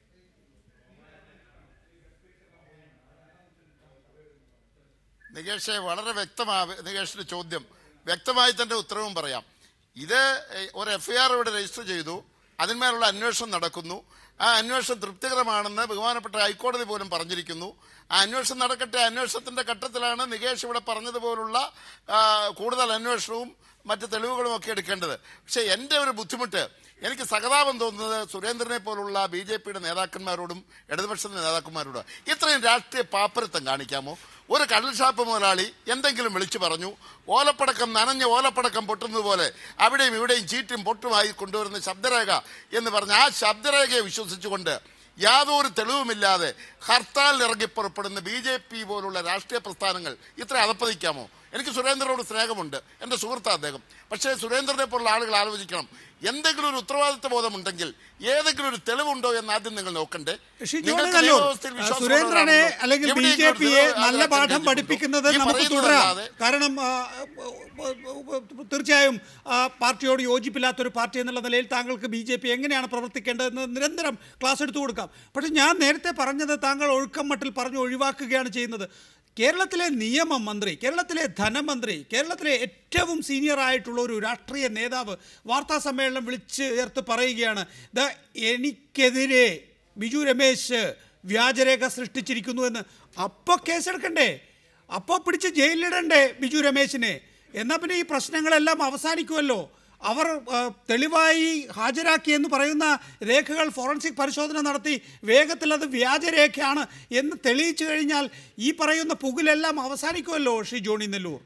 നികേഷെ വളരെ വ്യക്തമായ നികേഷിന്റെ ചോദ്യം വ്യക്തമായി തന്നെ ഉത്തരവും പറയാം ഇത് ഏഹ്, ഒരു എഫ്ഐആർ ഇവിടെ രജിസ്റ്റർ ചെയ്തു അതിന്മേലുള്ള അന്വേഷണം നടക്കുന്നു ആ അന്വേഷണം തൃപ്തികരമാണെന്ന് ബഹുമാനപ്പെട്ട ഹൈക്കോടതി പോലും പറഞ്ഞിരിക്കുന്നു ആ അന്വേഷണം നടക്കട്ടെ അന്വേഷണത്തിന്റെ ഘട്ടത്തിലാണ് നികേഷ് ഇവിടെ പറഞ്ഞതുപോലുള്ള ആ, കൂടുതൽ അന്വേഷണവും മറ്റ് തെളിവുകളും ഒക്കെ എടുക്കേണ്ടത് പക്ഷേ എൻ്റെ ഒരു ബുദ്ധിമുട്ട് എനിക്ക് സഹതാപം തോന്നുന്നത് സുരേന്ദ്രനെ പോലുള്ള ബി ജെ പിയുടെ നേതാക്കന്മാരോടും ഇടതുപക്ഷത്തിന്റെ നേതാക്കന്മാരോടും ഇത്രയും രാഷ്ട്രീയ പാപ്പരത്വം കാണിക്കാമോ ഒരു കടൽ ഷാപ്പ് മുതലാളി എന്തെങ്കിലും വിളിച്ചു പറഞ്ഞു ഓലപ്പടക്കം നനഞ്ഞ ഓലപ്പടക്കം പൊട്ടുന്നത് പോലെ അവിടെയും ഇവിടെയും ചീറ്റും പൊട്ടുമായി കൊണ്ടുവരുന്ന ശബ്ദരേഖ എന്ന് പറഞ്ഞ ആ ശബ്ദരേഖയെ വിശ്വസിച്ചുകൊണ്ട് യാതൊരു തെളിവുമില്ലാതെ ഹർത്താലിൽ ഇറങ്ങി പുറപ്പെടുന്ന ബി ജെ പി പോലുള്ള രാഷ്ട്രീയ പ്രസ്ഥാനങ്ങൾ ഇത്ര അതപ്പതിക്കാമോ എനിക്ക് സുരേന്ദ്രനോട് സ്നേഹമുണ്ട് എൻ്റെ സുഹൃത്താണ് അദ്ദേഹം പക്ഷേ സുരേന്ദ്രനെ പോലുള്ള ആളുകൾ ആലോചിക്കണം എന്തെങ്കിലും ഒരു ഉത്തരവാദിത്വ ബോധമുണ്ടെങ്കിൽ ഏതെങ്കിലും ഒരു തെളിവുണ്ടോ എന്ന് ആദ്യം നിങ്ങൾ നോക്കണ്ടേ ശ്രീ ജോണി നിങ്ങൾക്ക് നെല്ലൂർ നിയമവ്യവസ്ഥയിൽ വിശ്വാസം സുരേന്ദ്രനെ ഉള്ളവരാണല്ലോ. അല്ലെങ്കിൽ ബി ജെ എവിടെയെങ്കിലും പിയെ തെളിവ് നല്ല ആധാരം പാഠം തെളിയിച്ചിട്ടുണ്ടോ? പഠിപ്പിക്കുന്നത് ഈ നമുക്ക് തുടരാം പറയുന്നതല്ലാതെ കാരണം ആ, തീർച്ചയായും ആ, പാർട്ടിയോട് യോജിപ്പില്ലാത്തൊരു പാർട്ടി എന്നുള്ള നിലയിൽ താങ്കൾക്ക് ബി ജെ പി എങ്ങനെയാണ് പ്രവർത്തിക്കേണ്ടതെന്ന് നിരന്തരം ക്ലാസ് എടുത്തു കൊടുക്കാം പക്ഷെ ഞാൻ നേരത്തെ പറഞ്ഞത് താങ്കൾ ഒഴുക്കം മട്ടിൽ പറഞ്ഞു ഒഴിവാക്കുകയാണ് ചെയ്യുന്നത് കേരളത്തിലെ നിയമ മന്ത്രി കേരളത്തിലെ ധനമന്ത്രി കേരളത്തിലെ ഏറ്റവും സീനിയർ ആയിട്ടുള്ള ഒരു രാഷ്ട്രീയ നേതാവ് വാർത്താ സമ്മേളനം വിളിച്ച് ചേർത്ത് പറയുകയാണ് ദാ എനിക്കെതിരെ ബിജു രമേശ് വ്യാജരേഖ സൃഷ്ടിച്ചിരിക്കുന്നു എന്ന് അപ്പോൾ കേസെടുക്കണ്ടേ അപ്പോൾ പിടിച്ച് ജയിലിലിടണ്ടേ ബിജു രമേശിനെ എന്നാൽ പിന്നെ ഈ പ്രശ്നങ്ങളെല്ലാം അവസാനിക്കുമല്ലോ അവർ ആ, തെളിവായി ഹാജരാക്കി എന്ന് പറയുന്ന രേഖകൾ ഫോറൻസിക് പരിശോധന നടത്തി വേഗത്തിൽ അത് വ്യാജരേഖയാണ് എന്ന് തെളിയിച്ചു കഴിഞ്ഞാൽ ഈ പറയുന്ന പുകിലെല്ലാം അവസാനിക്കുമല്ലോ ശ്രീ ജോണി നെല്ലൂർ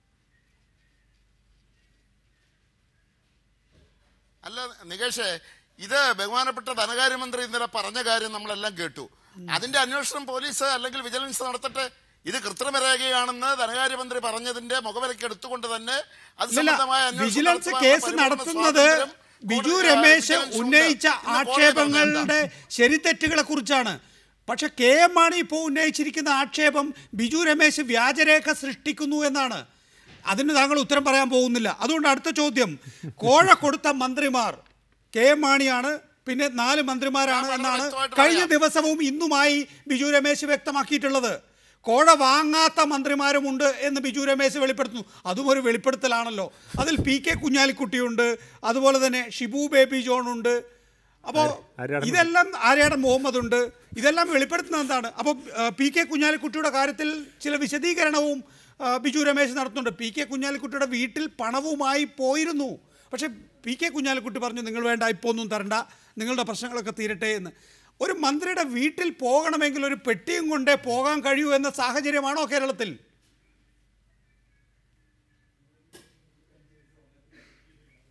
അല്ല നികേഷേ ഇത് ബഹുമാനപ്പെട്ട ധനകാര്യമന്ത്രി ഇന്നലെ പറഞ്ഞ കാര്യം നമ്മളെല്ലാം കേട്ടു അതിന്റെ അന്വേഷണം പോലീസ് അല്ലെങ്കിൽ വിജിലൻസ് നടത്തട്ടെ ഇത് കൃത്രിമ രേഖയാണെന്ന് ധനകാര്യമന്ത്രി പറഞ്ഞതിന്റെ മുഖവിലക്ക് എടുത്തുകൊണ്ട് തന്നെ അത് ഇല്ല, സംബന്ധമായ അന്വേഷണം വിജിലൻസ് നടത്തുവാനുള്ള കേസ് പരിപൂർണ്ണ നടത്തുന്നത് സ്വാതന്ത്ര്യം ബിജു കോടതി- രമേശ് വിജിലൻസ് ഉണ്ട്. ഉന്നയിച്ച ഇന്ന് കോടതി ആക്ഷേപങ്ങളുടെ പറഞ്ഞത് ശരിതെറ്റുകളെ കുറിച്ചാണ് പക്ഷെ കെ എം മാണി ഇപ്പോൾ ഉന്നയിച്ചിരിക്കുന്ന ആക്ഷേപം ബിജു രമേശ് വ്യാജരേഖ സൃഷ്ടിക്കുന്നു എന്നാണ് അതിന് താങ്കൾ ഉത്തരം പറയാൻ പോകുന്നില്ല അതുകൊണ്ട് അടുത്ത ചോദ്യം കോഴ കൊടുത്ത മന്ത്രിമാർ കെ എം മാണിയാണ് പിന്നെ നാല് മന്ത്രിമാരാണ് ഞാൻ എന്നാണ് വ്യക്തമായിട്ട് കഴിഞ്ഞ പറയാം. ദിവസവും ഇന്നുമായി ബിജു രമേശ് വ്യക്തമാക്കിയിട്ടുള്ളത് കോഴ വാങ്ങാത്ത മന്ത്രിമാരുമുണ്ട് എന്ന് ബിജു രമേശ് വെളിപ്പെടുത്തുന്നു അതും ഒരു വെളിപ്പെടുത്തലാണല്ലോ അതിൽ പി കെ കുഞ്ഞാലിക്കുട്ടിയുണ്ട് അതുപോലെ തന്നെ ഷിബു ബേബി ജോൺ ഉണ്ട് അപ്പോൾ ഇതെല്ലാം ആര്യാടൻ മുഹമ്മദ് ഉണ്ട് ഇതെല്ലാം വെളിപ്പെടുത്തുന്നത് എന്താണ് അപ്പോൾ പി കെ കുഞ്ഞാലിക്കുട്ടിയുടെ കാര്യത്തിൽ ചില വിശദീകരണവും ആ, ബിജു രമേശ് നടത്തുന്നുണ്ട് പി കെ കുഞ്ഞാലിക്കുട്ടിയുടെ വീട്ടിൽ പണവുമായി പോയിരുന്നു പക്ഷേ പി കെ കുഞ്ഞാലിക്കുട്ടി പറഞ്ഞു നിങ്ങൾ വേണ്ട ഇപ്പോൾ ഒന്നും തരണ്ട നിങ്ങളുടെ പ്രശ്നങ്ങളൊക്കെ തീരട്ടെ എന്ന് ഒരു മന്ത്രിയുടെ വീട്ടിൽ പോകണമെങ്കിൽ ഒരു പെട്ടിയും കൊണ്ടേ പോകാൻ കഴിയൂ എന്ന സാഹചര്യമാണോ കേരളത്തിൽ അല്ല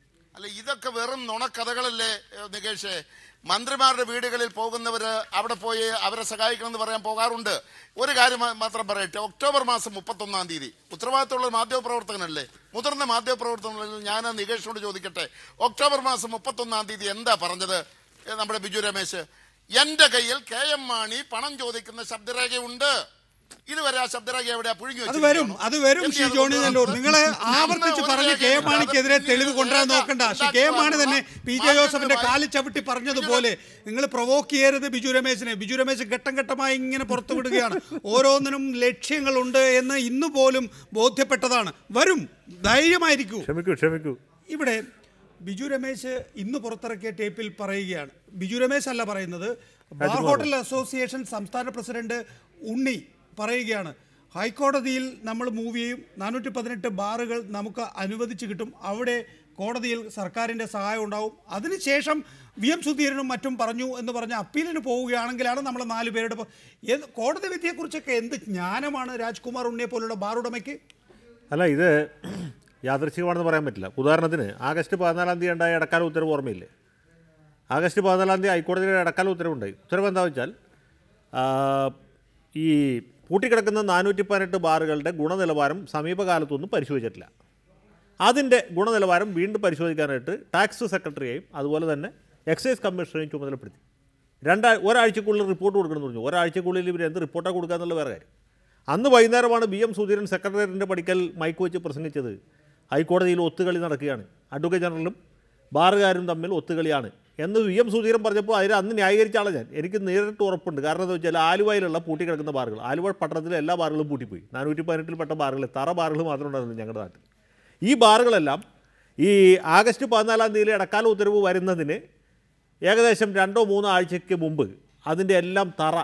അല്ല ഇതൊക്കെ വെറും നുണക്കഥകളല്ലേ ഏഹ്, നികേഷേ മന്ത്രിമാരുടെ വീടുകളിൽ പോകുന്നവര് അവിടെ പോയി അവരെ സഹായിക്കണമെന്ന് പറയാൻ പോകാറുണ്ട് ഒരു കാര്യം മാ- മാത്രം പറയട്ടെ ഒക്ടോബർ മാസം മുപ്പത്തൊന്നാം തീയതി ഉത്തരവാദിത്തമുള്ള മാധ്യമപ്രവർത്തകനല്ലേ മുതിർന്ന മാധ്യമപ്രവർത്തകനല്ലേ ഞാൻ ആ നികേഷിനോട് ചോദിക്കട്ടെ ഒക്ടോബർ മാസം മുപ്പത്തൊന്നാം തീയതി എന്താ പറഞ്ഞത് ഏഹ്, നമ്മുടെ ബിജു രമേശ് എന്റെ കയ്യിൽ കെ എം മാണി പണം ചോദിക്കുന്ന ശബ്ദരേഖയുണ്ട് ഇതുവരെ ആ ശബ്ദരേഖ എവിടെയാ പുഴുങ്ങി അത് വരും വെച്ചിരിക്കുകയാണോ? അത് വരും എന്ത് ശ്രീ ചെയ്തു ജോണി നെല്ലൂർ കൊടുത്തത്? നിങ്ങളെ ആവർത്തിച്ച് അന്ന് പറഞ്ഞ് ഒരു കെ രേഖയും മാണിക്കെതിരെ ഇല്ലാതെ തെളിവ് കൊണ്ടുവരാൻ രേഖ നോക്കണ്ട ശ്രീ കെ മാണി തന്നെ പി ജെ ജോസഫിന്റെ കാലിൽ ചവിട്ടി പറഞ്ഞതുപോലെ നിങ്ങൾ പ്രൊവോക്ക് ചെയ്യരുത് ബിജു രമേശിനെ ബിജു രമേശ് ഘട്ടം ഘട്ടമായി ഇങ്ങനെ പുറത്തു വിടുകയാണ് ഓരോന്നിനും ലക്ഷ്യങ്ങളുണ്ട് എന്ന് ഇന്ന് പോലും ബോധ്യപ്പെട്ടതാണ് വരും ധൈര്യമായിരിക്കൂ ക്ഷമിക്കൂ ക്ഷമിക്കൂ ഇവിടെ ബിജു രമേശ് ഇന്ന് പുറത്തിറക്കിയ ടേപ്പിൽ പറയുകയാണ് ബിജു രമേശ് അല്ല പറയുന്നത് ബാർ രാജ്കുമാർ. ഹോട്ടൽ അസോസിയേഷൻ സംസ്ഥാന പ്രസിഡന്റ് ഉണ്ണി പറയുകയാണ് ഹൈക്കോടതിയിൽ നമ്മൾ മൂവ് ചെയ്യും നാനൂറ്റി പതിനെട്ട് ബാറുകൾ നമുക്ക് അനുവദിച്ച് കിട്ടും അവിടെ കോടതിയിൽ സർക്കാരിൻ്റെ സഹായം ഉണ്ടാവും അതിനുശേഷം വി എം സുധീരനും മറ്റും പറഞ്ഞു എന്ന് പറഞ്ഞ അപ്പീലിന് പോവുകയാണെങ്കിലാണ് നമ്മൾ നാല് പേരുടെ പ- ഏത് കോടതി വിധിയെക്കുറിച്ചൊക്കെ എന്ത് ജ്ഞാനമാണ് രാജ്കുമാർ ഉണ്ണിയെ പോലുള്ള ബാർ ഉടമയ്ക്ക് അല്ല ഇത് യാദൃശ്ചികമാണെന്ന് പറയാൻ പറ്റില്ല ഉദാഹരണത്തിന് ആഗസ്റ്റ് പതിനാലാം തീയതി ഉണ്ടായ ഇടക്കാല ഉത്തരവ് ഓർമ്മയില്ലേ ആഗസ്റ്റ് പതിനാലാം തീയതി ഹൈക്കോടതിയുടെ ഇടക്കാല ഉത്തരവുണ്ടായി ഉത്തരവ് എന്താ വെച്ചാൽ ആ, ഈ പൂട്ടിക്കിടക്കുന്ന നാനൂറ്റി പതിനെട്ട് ബാറുകളുടെ ഗുണനിലവാരം സമീപകാലത്തൊന്നും പരിശോധിച്ചിട്ടില്ല അതിൻ്റെ ഗുണനിലവാരം വീണ്ടും പരിശോധിക്കാനായിട്ട് ടാക്സ് സെക്രട്ടറിയെയും അതുപോലെ തന്നെ എക്സൈസ് കമ്മീഷണറെയും ചുമതലപ്പെടുത്തി രണ്ടാ ഒരാഴ്ചക്കുള്ളിൽ റിപ്പോർട്ട് കൊടുക്കണമെന്ന് പറഞ്ഞു ഒരാഴ്ചക്കുള്ളിൽ ഇവർ എന്ത് റിപ്പോർട്ടാണ് കൊടുക്കുക എന്നുള്ള വേറെ കാര്യം അന്ന് വൈകുന്നേരമാണ് ബി എം സുധീരൻ സെക്രട്ടേറിയറ്റിൻ്റെ പഠിക്കൽ മൈക്ക് വെച്ച് പ്രസംഗിച്ചത് ഹൈക്കോടതിയിൽ ഒത്തുകളി നടക്കുകയാണ് അഡ്വക്കേറ്റ് ജനറലും ബാറുകാരും തമ്മിൽ ഒത്തുകളിയാണ് എന്ന് വി എം സുധീരൻ പറഞ്ഞപ്പോൾ അതിന് അന്ന് ന്യായീകരിച്ച ആളെ ഞാൻ എനിക്ക് നേരിട്ട് ഉറപ്പുണ്ട് കാരണം എന്താ വെച്ചാൽ ആലുവയിലുള്ള പൂട്ടിക്കിടക്കുന്ന ബാറുകൾ ആലുവ പട്ടണത്തിലെ എല്ലാ ബാറുകളും പൂട്ടിപ്പോയി നാനൂറ്റി പതിനെട്ടിൽ പെട്ട ബാറുകൾ തറ ബാറുകൾ മാത്രമേ ഉണ്ടായിരുന്നു ഞങ്ങളുടെ നാട്ടിൽ ഈ ബാറുകളെല്ലാം ഈ ആഗസ്റ്റ് പതിനാലാം തീയതി ഇടക്കാല ഉത്തരവ് വരുന്നതിന് ഏകദേശം രണ്ടോ മൂന്നോ ആഴ്ചയ്ക്ക് മുമ്പ് അതിൻ്റെ എല്ലാം തറ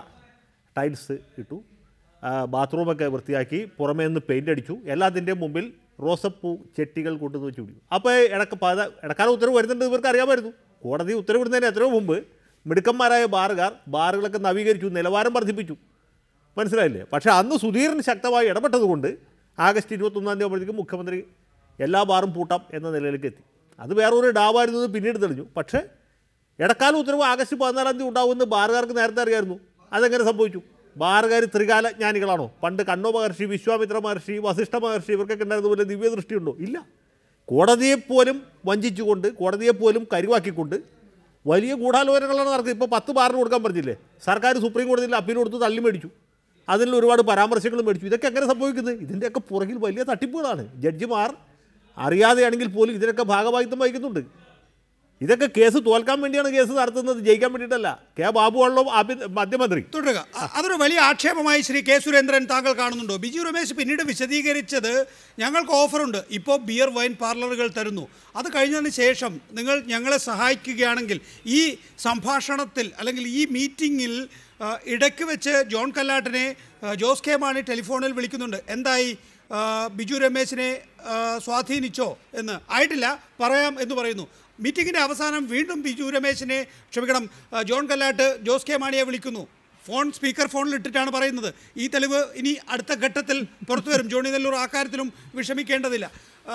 ടൈൽസ് ഇട്ടു ആ, ബാത്റൂമൊക്കെ വൃത്തിയാക്കി പുറമേ നിന്ന് പെയിൻ്റ് അടിച്ചു എല്ലാത്തിൻ്റെയും മുമ്പിൽ റോസപ്പൂ ചെട്ടികൾ കൊണ്ടുവന്ന് വെച്ച് പിടിക്കും അപ്പോൾ ഇടക്ക് പത ഇടക്കാല ഉത്തരവ് വരുന്നുണ്ട് ഇവർക്ക് അറിയാമായിരുന്നു കോടതി ഉത്തരവിടുന്നതിന് എത്രയോ മുമ്പ് മിടുക്കന്മാരായ ബാറുകാർ ബാറുകളൊക്കെ നവീകരിച്ചു നിലവാരം വർദ്ധിപ്പിച്ചു മനസ്സിലായില്ലേ പക്ഷേ അന്ന് സുധീരൻ ശക്തമായി ഇടപെട്ടതുകൊണ്ട് ആഗസ്റ്റ് ഇരുപത്തൊന്നാം തീയതി ആകുമ്പോഴത്തേക്കും മുഖ്യമന്ത്രി എല്ലാ ബാറും പൂട്ടാം എന്ന നിലയിലേക്ക് എത്തി അത് വേറൊരു ഡാവായിരുന്നത് പിന്നീട് തെളിഞ്ഞു പക്ഷേ ഇടക്കാല ഉത്തരവ് ആഗസ്റ്റ് പതിനാലാം തീയതി ഉണ്ടാവുമെന്ന് ബാറുകാർക്ക് നേരത്തെ അറിയായിരുന്നു അതെങ്ങനെ സംഭവിച്ചു ബാറുകാർ ത്രികാല ജ്ഞാനികളാണോ പണ്ട് കണ്ണോ മഹർഷി വിശ്വാമിത്ര മഹർഷി വസിഷ്ഠ മഹർഷി ഇവർക്കൊക്കെ ഉണ്ടായിരുന്ന പോലെ ദിവ്യദൃഷ്ടിയുണ്ടോ ഇല്ല കോടതിയെപ്പോലും വഞ്ചിച്ചുകൊണ്ട് കോടതിയെപ്പോലും കരുവാക്കിക്കൊണ്ട് വലിയ ഗൂഢാലോചനകളാണ് നടക്കുന്നത് ഇപ്പോൾ പത്ത് ബാറിന് കൊടുക്കാൻ പറഞ്ഞില്ലേ സർക്കാർ സുപ്രീം കോടതിയിൽ അപ്പീൽ കൊടുത്ത് തള്ളി മേടിച്ചു അതിൽ ഒരുപാട് പരാമർശങ്ങൾ മേടിച്ചു ഇതൊക്കെ എങ്ങനെ സംഭവിക്കുന്നത് ഇതിൻ്റെയൊക്കെ പുറകിൽ വലിയ തട്ടിപ്പുകളാണ് ജഡ്ജിമാർ അറിയാതെയാണെങ്കിൽ പോലും ഇതിനൊക്കെ ഭാഗവാഹിത്വം വഹിക്കുന്നുണ്ട് ഇതൊക്കെ കേസ് തോൽക്കാൻ വേണ്ടിയാണ് കേസ് നടത്തുന്നത് ജയിക്കാൻ വേണ്ടിയിട്ടല്ല കെ ബാബുവാണല്ലോ ആഭ്യ- മധ്യമന്ത്രി തുടരുക അ- അതൊരു വലിയ ആക്ഷേപമായി ശ്രീ കെ സുരേന്ദ്രൻ താങ്കൾ കാണുന്നുണ്ടോ ബിജു രമേശ് പിന്നീട് വിശദീകരിച്ചത് ഞങ്ങൾക്ക് ഓഫറുണ്ട് ഇപ്പോൾ ബിയർ വൈൻ പാർലറുകൾ തരുന്നു അത് കഴിഞ്ഞതിന് ശേഷം നിങ്ങൾ ഞങ്ങളെ സഹായിക്കുകയാണെങ്കിൽ ഈ സംഭാഷണത്തിൽ അല്ലെങ്കിൽ ഈ മീറ്റിങ്ങിൽ ആ, ഇടയ്ക്ക് വെച്ച് ജോൺ കല്ലാട്ടിനെ ആ, ജോസ് കെ മാണി ടെലിഫോണിൽ വിളിക്കുന്നുണ്ട് എന്തായി ആ, ബിജു രമേശിനെ ആ, സ്വാധീനിച്ചോ എന്ന് ആയിട്ടില്ല പറയാം എന്ന് പറയുന്നു മീറ്റിങ്ങിൻ്റെ അവസാനം വീണ്ടും ബിജു രമേശിനെ ക്ഷമിക്കണം ആ, ജോൺ കല്ലാട്ട് ജോസ് കെ മാണിയെ വിളിക്കുന്നു ഫോൺ സ്പീക്കർ ഫോണിൽ ഇട്ടിട്ടാണ് പറയുന്നത് ഈ തെളിവ് ഇനി അടുത്ത ഘട്ടത്തിൽ പുറത്തു വരും ജോണി നെല്ലൂർ ആ കാര്യത്തിലും വിഷമിക്കേണ്ടതില്ല ആ,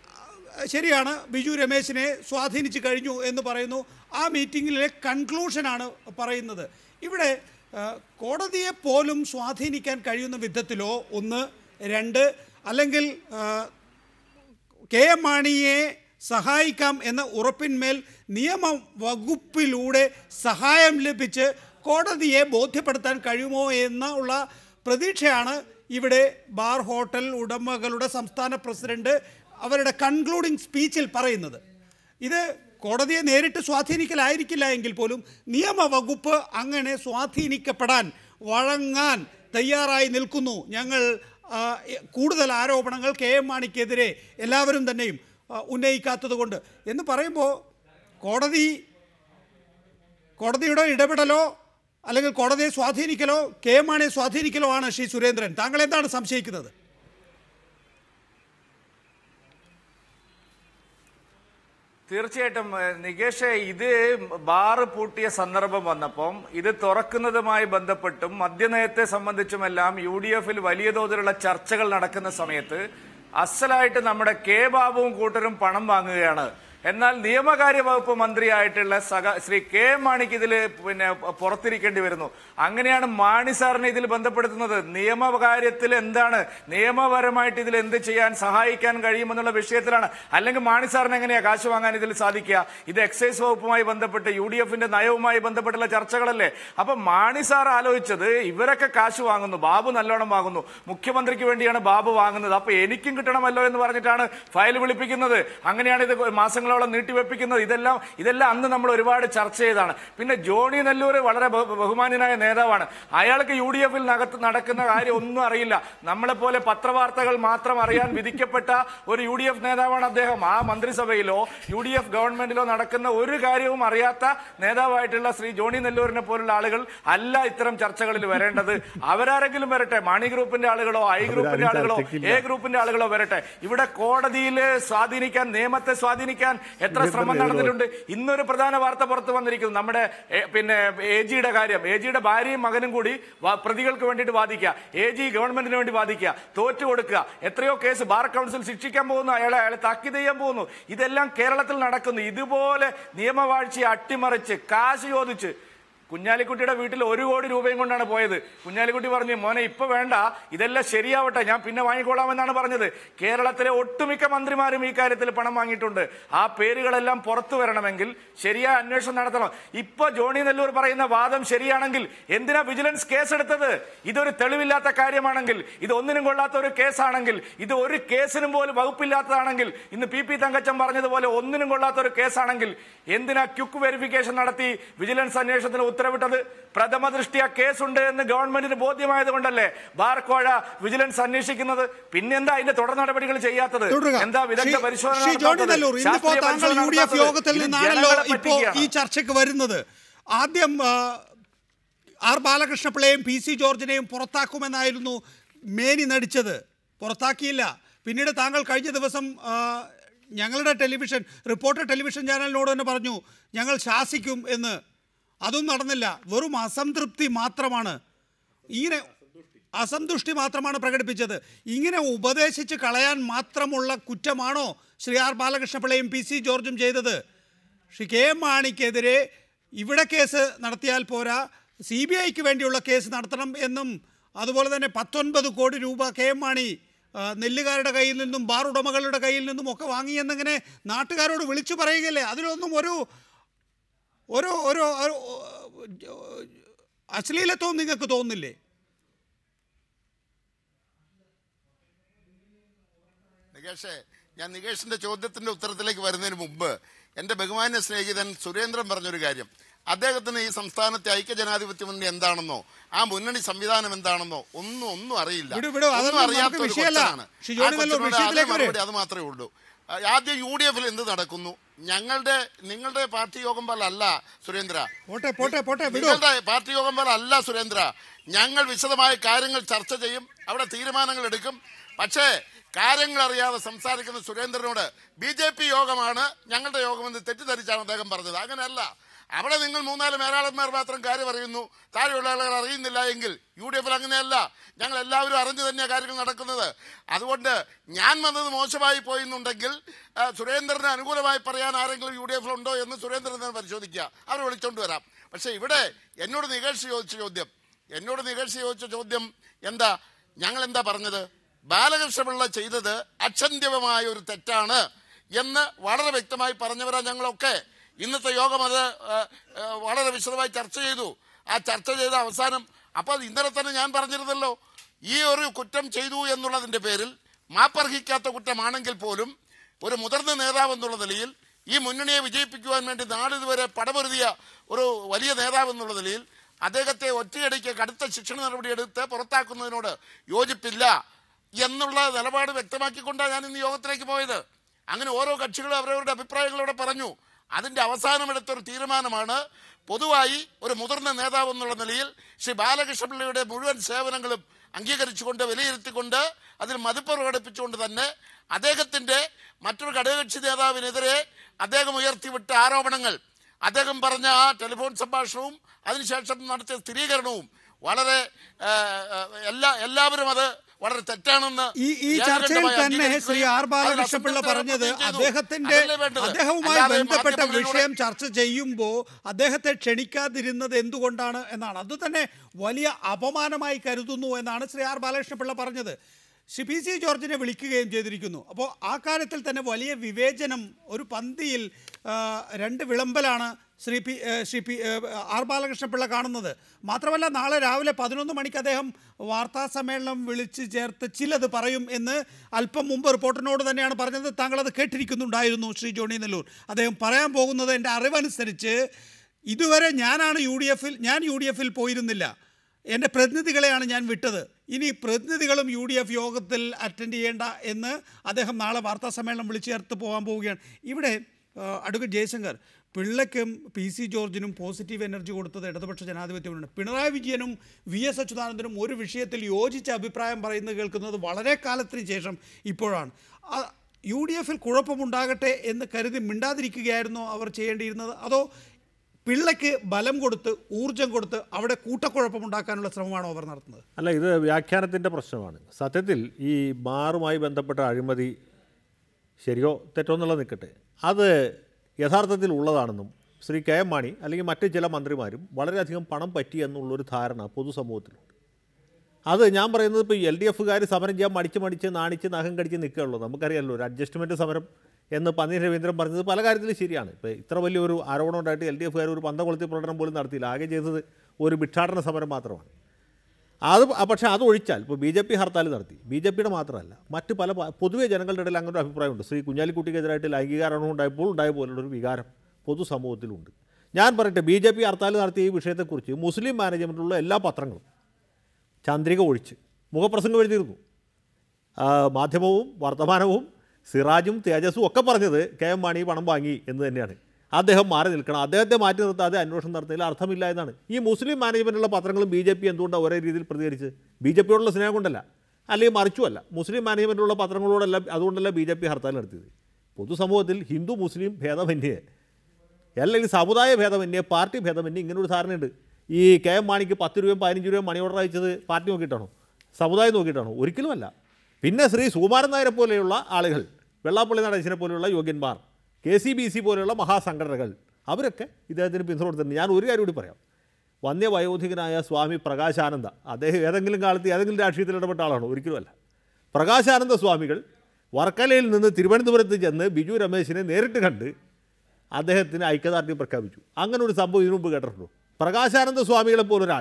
ശരിയാണ് ബിജു രമേശിനെ സ്വാധീനിച്ചു കഴിഞ്ഞു എന്ന് പറയുന്നു ആ മീറ്റിങ്ങിലെ കൺക്ലൂഷനാണ് പറയുന്നത് ഇവിടെ ആ, കോടതിയെ പോലും സ്വാധീനിക്കാൻ കഴിയുന്ന വിധത്തിലോ ഒന്ന് രണ്ട് അല്ലെങ്കിൽ ആ, കെ എം മാണിയെ സഹായിക്കാം എന്ന ഉറപ്പിന്മേൽ നിയമ വകുപ്പിലൂടെ സഹായം ലഭിച്ച് കോടതിയെ ബോധ്യപ്പെടുത്താൻ കഴിയുമോ എന്നുള്ള പ്രതീക്ഷയാണ് ഇവിടെ ബാർ ഹോട്ടൽ ഉടമകളുടെ സംസ്ഥാന പ്രസിഡന്റ് അവരുടെ കൺക്ലൂഡിംഗ് സ്പീച്ചിൽ പറയുന്നത് ഇത് കോടതിയെ നേരിട്ട് സ്വാധീനിക്കലായിരിക്കില്ല എങ്കിൽ പോലും നിയമവകുപ്പ് അങ്ങനെ സ്വാധീനിക്കപ്പെടാൻ വഴങ്ങാൻ തയ്യാറായി നിൽക്കുന്നു ഞങ്ങൾ ആ, എ- കൂടുതൽ ആരോപണങ്ങൾ കെ എം മാണിക്കെതിരെ എല്ലാവരും തന്നെയും ആ, ഉന്നയിക്കാത്തതുകൊണ്ട് എന്ന് പറയുമ്പോൾ കോടതി കോടതിയുടെ ഇടപെടലോ അല്ലെങ്കിൽ കോടതിയെ സ്വാധീനിക്കലോ കെ എം മാണിയെ സ്വാധീനിക്കലോ ആണ് ശ്രീ സുരേന്ദ്രൻ താങ്കൾ എന്താണ് സംശയിക്കുന്നത് തീർച്ചയായിട്ടും ഏഹ്, നികേഷ് ഇത് ബാറ് പൂട്ടിയ സന്ദർഭം വന്നപ്പം ഇത് തുറക്കുന്നതുമായി ബന്ധപ്പെട്ടും മദ്യനയത്തെ സംബന്ധിച്ചുമെല്ലാം യു ഡി എഫിൽ വലിയ തോതിലുള്ള ചർച്ചകൾ നടക്കുന്ന സമയത്ത് അസലായിട്ട് നമ്മുടെ കെ ബാബുവും കൂട്ടരും പണം വാങ്ങുകയാണ് എന്നാൽ നിയമകാര്യ വകുപ്പ് മന്ത്രിയായിട്ടുള്ള സഖ ശ്രീ കെ എം മാണിക്ക് ഇതിൽ പിന്നെ പുറത്തിരിക്കേണ്ടി വരുന്നു അങ്ങനെയാണ് മാണി സാറിനെ ഇതിൽ ബന്ധപ്പെടുത്തുന്നത് നിയമകാര്യത്തിൽ എന്താണ് നിയമപരമായിട്ട് ഇതിൽ എന്ത് ചെയ്യാൻ സഹായിക്കാൻ കഴിയുമെന്നുള്ള വിഷയത്തിലാണ് അല്ലെങ്കിൽ മാണി സാറിന് എങ്ങനെയാ കാശ് വാങ്ങാൻ ഇതിൽ സാധിക്കുക ഇത് എക്സൈസ് വകുപ്പുമായി ബന്ധപ്പെട്ട് യു ഡി എഫിന്റെ നയവുമായി ബന്ധപ്പെട്ടുള്ള ചർച്ചകളല്ലേ അപ്പൊ മാണി സാർ ആലോചിച്ചത് ഇവരൊക്കെ കാശ് വാങ്ങുന്നു ബാബു നല്ലോണം വാങ്ങുന്നു മുഖ്യമന്ത്രിക്ക് വേണ്ടിയാണ് ബാബു വാങ്ങുന്നത് അപ്പൊ എനിക്കും കിട്ടണമല്ലോ എന്ന് പറഞ്ഞിട്ടാണ് ഫയൽ വിളിപ്പിക്കുന്നത് അങ്ങനെയാണ് ഇത് മാസങ്ങളോളം നീട്ടിവെപ്പിക്കുന്നത് ഇതെല്ലാം ഇതെല്ലാം അന്ന് നമ്മൾ ഒരുപാട് ചർച്ച ചെയ്താണ് പിന്നെ ജോണി നെല്ലൂർ വളരെ ബഹു- ബഹുമാന്യനായ നേതാവാണ് അയാൾക്ക് യു ഡി എഫിൽ നടക്കുന്ന കാര്യം ഒന്നും അറിയില്ല നമ്മളെ പോലെ പത്രവാർത്തകൾ മാത്രം അറിയാൻ വിധിക്കപ്പെട്ട ഒരു യു ഡി എഫ് നേതാവാണ് അദ്ദേഹം ആ മന്ത്രിസഭയിലോ യു ഡി എഫ് ഗവൺമെന്റിലോ നടക്കുന്ന ഒരു കാര്യവും അറിയാത്ത നേതാവായിട്ടുള്ള ശ്രീ ജോണി നെല്ലൂരിനെ പോലുള്ള ആളുകൾ അല്ല ഇത്തരം ചർച്ചകളിൽ വരേണ്ടത് അവരാരെങ്കിലും വരട്ടെ മാണി ഗ്രൂപ്പിന്റെ ആളുകളോ ഐ ഗ്രൂപ്പിന്റെ ആളുകളോ ചർച്ചയ്ക്കില്ല. എ ഗ്രൂപ്പിന്റെ ആളുകളോ വരട്ടെ ഇവിടെ കോടതിയിൽ സ്വാധീനിക്കാൻ നിയമത്തെ സ്വാധീനിക്കാൻ എത്ര ശ്രമം നടന്നിട്ടുണ്ട് ഇന്നൊരു പ്രധാന വാർത്ത പുറത്തു വന്നിരിക്കുന്നു നമ്മുടെ എ, പിന്നെ എ ജിയുടെ കാര്യം എ ജിയുടെ ഭാര്യയും മകനും കൂടി വാ- പ്രതികൾക്ക് വേണ്ടിയിട്ട് വാദിക്കുക എ ജി ഗവൺമെന്റിന് വേണ്ടി വാദിക്കുക തോറ്റു കൊടുക്കുക എത്രയോ കേസ് ബാർ കൗൺസിൽ ശിക്ഷിക്കാൻ പോകുന്നു അയാളെ അയാളെ താക്കീത് ചെയ്യാൻ പോകുന്നു ഇതെല്ലാം കേരളത്തിൽ നടക്കുന്നു ഇതുപോലെ നിയമവാഴ്ചയെ അട്ടിമറിച്ച് കാശ് ചോദിച്ച് കുഞ്ഞാലിക്കുട്ടിയുടെ വീട്ടിൽ ഒരു കോടി രൂപയും കൊണ്ടാണ് പോയത് കുഞ്ഞാലിക്കുട്ടി പറഞ്ഞു മോനെ ഇപ്പൊ വേണ്ട ഇതെല്ലാം ശരിയാവട്ടെ ഞാൻ പിന്നെ വാങ്ങിക്കോളാമെന്നാണ് പറഞ്ഞത് കേരളത്തിലെ ഒട്ടുമിക്ക മന്ത്രിമാരും ഈ കാര്യത്തിൽ പണം വാങ്ങിയിട്ടുണ്ട് ആ പേരുകളെല്ലാം പുറത്തു വരണമെങ്കിൽ ശരിയായ അന്വേഷണം നടത്തണം ഇപ്പൊ ജോണി നെല്ലൂർ പറയുന്ന വാദം ശരിയാണെങ്കിൽ എന്തിനാ വിജിലൻസ് കേസെടുത്തത് ഇതൊരു തെളിവില്ലാത്ത കാര്യമാണെങ്കിൽ ഇത് ഒന്നിനും കൊള്ളാത്ത ഒരു കേസാണെങ്കിൽ ഇത് ഒരു കേസിനും പോലും വകുപ്പില്ലാത്തതാണെങ്കിൽ ഇന്ന് പി പി തങ്കച്ചൻ പറഞ്ഞതുപോലെ ഒന്നിനും കൊള്ളാത്ത ഒരു കേസാണെങ്കിൽ എന്തിനാ ക്യുക്ക് വെരിഫിക്കേഷൻ നടത്തി വിജിലൻസ് അന്വേഷണത്തിന് ഉത്തരവിട്ടത് പ്രഥമ ദൃഷ്ടിയ കേസുണ്ട് എന്ന് ഗവൺമെന്റിന് ബോധ്യമായത് കൊണ്ടല്ലേ ബാർ കോഴ വിജിലൻസ് അന്വേഷിക്കുന്നത് പിന്നെന്താ അതിന്റെ തുടർ നടപടികൾ ചെയ്യാത്തത് തുടരുക. എന്താ വിദഗ്ധ ശ്രീ- പരിശോധന ശ്രീ ജോണി നടത്താത്തത്? നെല്ലൂർ ഇന്നിപ്പോ ശാസ്ത്രീയ താങ്കൾ പരിശോധന യു ഡി എഫ് നടത്താത്തത്? യോഗത്തിൽ ഇത് നിന്നാണല്ലോ ജനങ്ങളെ ഇപ്പോ ഈ പറ്റിക്കുകയാണ്. ചർച്ചയ്ക്ക് വരുന്നത് ആദ്യം ആ, ആർ ബാലകൃഷ്ണപിള്ളയെയും പി സി ജോർജിനെയും പുറത്താക്കുമെന്നായിരുന്നു മേനി നടിച്ചത് പുറത്താക്കിയില്ല പിന്നീട് താങ്കൾ കഴിഞ്ഞ ദിവസം ആ, ഞങ്ങളുടെ ടെലിവിഷൻ റിപ്പോർട്ടർ ടെലിവിഷൻ ചാനലിനോട് തന്നെ പറഞ്ഞു ഞങ്ങൾ ശാസിക്കും എന്ന് അതും നടന്നില്ല വെറും അസംതൃപ്തി മാത്രമാണ് ഇങ്ങനെ അസന്തുഷ്ടി മാത്രമാണ് പ്രകടിപ്പിച്ചത് ഇങ്ങനെ ഉപദേശിച്ച് കളയാൻ മാത്രമുള്ള കുറ്റമാണോ ശ്രീ ആർ ബാലകൃഷ്ണപിള്ളയും പി സി ജോർജും ചെയ്തത് ശ്രീ കെ എം മാണിക്കെതിരെ ഇവിടെ കേസ് നടത്തിയാൽ പോരാ സി ബി ഐക്ക് വേണ്ടിയുള്ള കേസ് നടത്തണം എന്നും അതുപോലെ തന്നെ പത്തൊൻപത് കോടി രൂപ കെ എം മാണി ആ, നെല്ലുകാരുടെ കയ്യിൽ നിന്നും ബാർ ഉടമകളുടെ കയ്യിൽ നിന്നും ഒക്കെ വാങ്ങിയെന്നിങ്ങനെ നാട്ടുകാരോട് വിളിച്ചു പറയുകയല്ലേ അതിലൊന്നും ഒരു ഒരു ഒരു ഒരു, അശ്ലീലത്വം നിങ്ങൾക്ക് തോന്നുന്നില്ലേ നികേഷേ ഞാൻ നികേഷിന്റെ ചോദ്യത്തിന്റെ ഉത്തരത്തിലേക്ക് വരുന്നതിന് മുമ്പ് എന്റെ ബഹുമാന്യ സ്നേഹിതൻ സുരേന്ദ്രൻ പറഞ്ഞൊരു കാര്യം അദ്ദേഹത്തിന് ഈ സംസ്ഥാനത്തെ ഐക്യജനാധിപത്യ മുന്നണി എന്താണെന്നോ ആ മുന്നണി സംവിധാനം എന്താണെന്നോ ഒന്നും ഒന്നും അറിയില്ല വിടു, വിടു, അതൊന്നും ഒന്നും അറിയാത്ത നമുക്ക് ഒരു വിഷയമല്ല. കൊച്ചാണ്. ശ്രീ ആ ജോണി നെല്ലൂർ കൊച്ചിനോട് വിഷയത്തിലേക്ക് അതേ വരൂ. മറുപടി അത് മാത്രമേ ഉള്ളൂ ആ, ആദ്യം യു ഡി എഫിൽ എന്ത് നടക്കുന്നു ഞങ്ങളുടെ നിങ്ങളുടെ പാർട്ടി യോഗം പോലെ അല്ല സുരേന്ദ്ര പോട്ടെ പോട്ടെ പോട്ടെ വിടൂ നിങ്ങളുടെ പാർട്ടി യോഗം പോലെ അല്ല സുരേന്ദ്ര ഞങ്ങൾ വിശദമായ കാര്യങ്ങൾ ചർച്ച ചെയ്യും അവിടെ തീരുമാനങ്ങൾ എടുക്കും പക്ഷേ കാര്യങ്ങൾ അറിയാതെ സംസാരിക്കുന്ന സുരേന്ദ്രനോട് ബി ജെ പി യോഗമാണ് ഞങ്ങളുടെ യോഗമെന്ന് തെറ്റിദ്ധരിച്ചാണ് അദ്ദേഹം പറഞ്ഞത് അങ്ങനെയല്ല അവിടെ നിങ്ങൾ മൂന്നാല് മേലാളന്മാർ മാത്രം കാര്യം അറിയുന്നു താഴെയുള്ള ആളുകൾ അറിയുന്നില്ല എങ്കിൽ യു ഡി എഫിൽ അങ്ങനെയല്ല ഞങ്ങൾ എല്ലാവരും അറിഞ്ഞു തന്നെയാണ് കാര്യങ്ങൾ നടക്കുന്നത് അതുകൊണ്ട് ഞാൻ വന്നത് മോശമായി പോയി എന്നുണ്ടെങ്കിൽ ആ, സുരേന്ദ്രന് അനുകൂലമായി പറയാൻ ആരെങ്കിലും യു ഡി എഫിലുണ്ടോ എന്ന് സുരേന്ദ്രൻ തന്നെ പരിശോധിക്കുക അവർ വിളിച്ചോണ്ട് വരാം പക്ഷേ ഇവിടെ എന്നോട് നികേഷ് ചോദിച്ച ചോദ്യം എന്നോട് നികേഷ് ചോദിച്ച ചോദ്യം എന്താ ഞങ്ങൾ എന്താ പറഞ്ഞത് ബാലകൃഷ്ണപിള്ള ചെയ്തത് അക്ഷന്ത്യവമായ ഒരു തെറ്റാണ് എന്ന് വളരെ വ്യക്തമായി പറഞ്ഞവരാ ഞങ്ങളൊക്കെ ഇന്നത്തെ യോഗം അത് ആ, ആ, വളരെ വിശദമായി ചർച്ച ചെയ്തു ആ ചർച്ച ചെയ്ത അവസാനം അപ്പോൾ ഇന്നലെ തന്നെ ഞാൻ പറഞ്ഞിരുന്നല്ലോ ഈ ഒരു കുറ്റം ചെയ്തു എന്നുള്ളതിന്റെ പേരിൽ മാപ്പർഹിക്കാത്ത കുറ്റമാണെങ്കിൽ പോലും ഒരു മുതിർന്ന നേതാവ് എന്നുള്ള നിലയിൽ ഈ മുന്നണിയെ വിജയിപ്പിക്കുവാൻ വേണ്ടി നാളിതുവരെ പടപൊരുതിയ ഒരു വലിയ നേതാവ് എന്നുള്ള നിലയിൽ അദ്ദേഹത്തെ ഒറ്റയടിക്ക് കടുത്ത ശിക്ഷണ നടപടിയെടുത്ത് പുറത്താക്കുന്നതിനോട് യോജിപ്പില്ല എന്നുള്ള നിലപാട് വ്യക്തമാക്കിക്കൊണ്ടാണ് ഞാൻ ഇന്ന് യോഗത്തിലേക്ക് പോയത് അങ്ങനെ ഓരോ കക്ഷികളും അവരവരുടെ അഭിപ്രായങ്ങളോടെ പറഞ്ഞു അതിന്റെ അവസാനമെടുത്ത ഒരു തീരുമാനമാണ് പൊതുവായി ഒരു മുതിർന്ന നേതാവ് എന്നുള്ള നിലയിൽ ശ്രീ ബാലകൃഷ്ണപിള്ളയുടെ മുഴുവൻ സേവനങ്ങളും അംഗീകരിച്ചുകൊണ്ട് വിലയിരുത്തിക്കൊണ്ട് അതിൽ മതിപ്പ് പ്രകടിപ്പിച്ചുകൊണ്ട് തന്നെ അദ്ദേഹത്തിന്റെ മറ്റൊരു ഘടകകക്ഷി നേതാവിനെതിരെ അദ്ദേഹം ഉയർത്തിവിട്ട ആരോപണങ്ങൾ അദ്ദേഹം പറഞ്ഞ ആ ടെലിഫോൺ സംഭാഷണവും അതിനുശേഷം നടത്തിയ സ്ഥിരീകരണവും വളരെ ആ, ആ, എല്ലാ എല്ലാവരും അത് വളരെ തെറ്റാണെന്ന് ഈ ഈ ചർച്ചയിൽ തന്നെ ശ്രീ ആർ ബാലകൃഷ്ണപിള്ള പറഞ്ഞത് അദ്ദേഹത്തിന്റെ അദ്ദേഹവുമായി ബന്ധപ്പെട്ട വിഷയം ചർച്ച ചെയ്യുമ്പോൾ അദ്ദേഹത്തെ ക്ഷണിക്കാതിരുന്നത് എന്തുകൊണ്ടാണ് എന്നാണ് അത് തന്നെ വലിയ അപമാനമായി കരുതുന്നു എന്നാണ് ശ്രീ ആർ ബാലകൃഷ്ണപിള്ള പറഞ്ഞത് ശ്രീ പി സി ജോർജിനെ വിളിക്കുകയും ചെയ്തിരിക്കുന്നു അപ്പോൾ ആ കാര്യത്തിൽ തന്നെ വലിയ വിവേചനം ഒരു പന്തിയിൽ ആ, രണ്ട് വിളമ്പലാണ് Shri P A, Shri P A, R Balakrishna Pillai കാണുന്നത് മാത്രമല്ല നാളെ രാവിലെ പതിനൊന്ന് മണിക്ക് അദ്ദേഹം വാർത്താ സമ്മേളനം വിളിച്ച് ചേർത്ത് ചിലത് പറയും എന്ന് അല്പം മുമ്പ് റിപ്പോർട്ടറിനോട് തന്നെയാണ് പറഞ്ഞത് താങ്കൾ അത് കേട്ടിരിക്കുന്നുണ്ടായിരുന്നു ശ്രീ ജോണി നെല്ലൂർ അദ്ദേഹം പറയാൻ പോകുന്നത് എൻ്റെ അറിവനുസരിച്ച് ഇതുവരെ ഞാനാണ് യു ഡി എഫിൽ ഞാൻ യു ഡി എഫിൽ പോയിരുന്നില്ല എൻ്റെ പ്രതിനിധികളെയാണ് ഞാൻ വിട്ടത് ഇനി പ്രതിനിധികളും യു ഡി എഫ് യോഗത്തിൽ അറ്റൻഡ് ചെയ്യേണ്ട എന്ന് അദ്ദേഹം നാളെ വാർത്താ സമ്മേളനം വിളിച്ചു ചേർത്ത് പോകാൻ പോവുകയാണ് ഇവിടെ ആ, അഡ്വക്കേറ്റ് ജയശങ്കർ പിള്ളയ്ക്കും പി സി ജോർജിനും പോസിറ്റീവ് എനർജി കൊടുത്തത് ഇടതുപക്ഷ ജനാധിപത്യ മുന്നണി പിണറായി വിജയനും വി എസ് അച്യുതാനന്ദനും ഒരു വിഷയത്തിൽ യോജിച്ച അഭിപ്രായം പറയുന്നത് കേൾക്കുന്നത് വളരെ കാലത്തിന് ശേഷം ഇപ്പോഴാണ് ആ, യു ഡി എഫിൽ കുഴപ്പമുണ്ടാകട്ടെ എന്ന് കരുതി മിണ്ടാതിരിക്കുകയായിരുന്നോ അവർ ചെയ്യേണ്ടിയിരുന്നത് അതോ പിള്ളയ്ക്ക് ബലം കൊടുത്ത് ഊർജം കൊടുത്ത് അവിടെ കൂട്ടക്കുഴപ്പമുണ്ടാക്കാനുള്ള ശ്രമമാണോ അവർ നടത്തുന്നത് അല്ല ഇത് വ്യാഖ്യാനത്തിൻ്റെ പ്രശ്നമാണ് സത്യത്തിൽ ഈ ബാറുമായി ബന്ധപ്പെട്ട അഴിമതി ശരിയോ തെറ്റോ എന്നുള്ളത് നിൽക്കട്ടെ അത് യഥാർത്ഥത്തിൽ ഉള്ളതാണെന്നും ശ്രീ കെ എം മാണി അല്ലെങ്കിൽ മറ്റ് ചില മന്ത്രിമാരും വളരെയധികം പണം പറ്റി എന്നുള്ളൊരു ധാരണ പൊതുസമൂഹത്തിലുണ്ട് അത് ഞാൻ പറയുന്നത് ഇപ്പോൾ എൽ ഡി എഫുകാർ സമരം ചെയ്യാൻ മടിച്ച് മടിച്ച് നാണിച്ച് നഖം കടിച്ച് നിൽക്കുകയുള്ളൂ നമുക്കറിയാമല്ലോ ഒരു അഡ്ജസ്റ്റ്മെൻറ്റ് സമരം എന്ന് പന്നീർ രവീന്ദ്രൻ പറഞ്ഞത് പല കാര്യത്തിലും ശരിയാണ് ഇപ്പോൾ ഇത്ര വലിയൊരു ആരോപണം ഉണ്ടായിട്ട് എൽ ഡി എഫുകാർ ഒരു പന്തകൊളുത്തി പ്രകടനം പോലും നടത്തിയില്ല ആകെ ചെയ്തത് ഒരു ഭിക്ഷാടന സമരം മാത്രമാണ് അത് പ- പക്ഷേ അത് ഒഴിച്ചാൽ ഇപ്പോൾ ബി ജെ പി ഹർത്താൽ നടത്തി ബി ജെ പിയുടെ മാത്രമല്ല മറ്റ് പല പ- പൊതുവെ ജനങ്ങളുടെ ഇടയിൽ അങ്ങനെ ഒരു അഭിപ്രായമുണ്ട് ശ്രീ കുഞ്ഞാലിക്കുട്ടിക്കെതിരായിട്ട് ലൈംഗികാരോപണം ഉണ്ടായപ്പോൾ ഉണ്ടായ പോലുള്ളൊരു വികാരം പൊതുസമൂഹത്തിലുണ്ട് ഞാൻ പറയട്ടെ ബി ജെ പി ഹർത്താൽ നടത്തിയ ഈ വിഷയത്തെക്കുറിച്ച് മുസ്ലിം മാനേജ്മെൻറ്റിലുള്ള എല്ലാ പത്രങ്ങളും ചന്ദ്രിക ഒഴിച്ച് മുഖപ്രസംഗം എഴുതിയിരുന്നു ആ, മാധ്യമവും വർത്തമാനവും സിറാജും തേജസ്സും ഒക്കെ പറഞ്ഞത് കെ എം മാണി പണം വാങ്ങി എന്ന് തന്നെയാണ് അദ്ദേഹം മാറി നിൽക്കണം അദ്ദേഹത്തെ മാറ്റി നിർത്താതെ അന്വേഷണം നടത്തുന്നതിൽ അർത്ഥമില്ല എന്നാണ് ഈ മുസ്ലിം മാനേജ്മെൻറ്റുള്ള പത്രങ്ങളും ബി ജെ പി എന്തുകൊണ്ടാണ് ഒരേ രീതിയിൽ പ്രതികരിച്ച് ബി ജെ പിയോടുള്ള സ്നേഹം കൊണ്ടല്ല അല്ലെങ്കിൽ മറിച്ചുമല്ല മുസ്ലിം മാനേജ്മെൻറ്റുള്ള പത്രങ്ങളോടല്ല അതുകൊണ്ടല്ല ബി ജെ പി ഹർത്താൽ നടത്തിയത് പൊതുസമൂഹത്തിൽ ഹിന്ദു മുസ്ലിം ഭേദമന്യേ അല്ലെങ്കിൽ സമുദായ ഭേദമന്യേ പാർട്ടി ഭേദമന്യേ ഇങ്ങനെ ഒരു ധാരണയുണ്ട് ഈ കെ എം മാണിക്ക് പത്ത് രൂപയും പതിനഞ്ച് രൂപയും മണി ഓർഡർ അയച്ചത് പാർട്ടി നോക്കിയിട്ടാണോ സമുദായം നോക്കിയിട്ടാണോ ഒരിക്കലുമല്ല പിന്നെ ശ്രീ സുകുമാരൻ നായരെ പോലെയുള്ള ആളുകൾ വെള്ളാപ്പള്ളി നടേശനെ പോലെയുള്ള യോഗ്യന്മാർ കെ സി ബി സി പോലെയുള്ള മഹാസംഘടനകൾ അവരൊക്കെ ഇദ്ദേഹത്തിന് പിന്തുണ കൊടുത്തിട്ടുണ്ട് ഞാൻ ഒരു കാര്യം കൂടി പറയാം വന്യവയോധികനായ സ്വാമി പ്രകാശാനന്ദ അദ്ദേഹം ഏതെങ്കിലും കാലത്ത് ഏതെങ്കിലും രാഷ്ട്രീയത്തിൽ ഇടപെട്ട ആളാണോ ഒരിക്കലുമല്ല പ്രകാശാനന്ദ സ്വാമികൾ വർക്കലയിൽ നിന്ന് തിരുവനന്തപുരത്ത് ചെന്ന് ബിജു രമേശിനെ നേരിട്ട് കണ്ട് അദ്ദേഹത്തിന് ഐക്യദാർഢ്യം പ്രഖ്യാപിച്ചു അങ്ങനെ ഒരു സംഭവം ഇതിനു മുമ്പ് കേട്ടിട്ടുണ്ടോ പ്രകാശാനന്ദ സ്വാമികളെ പോലൊരാൾ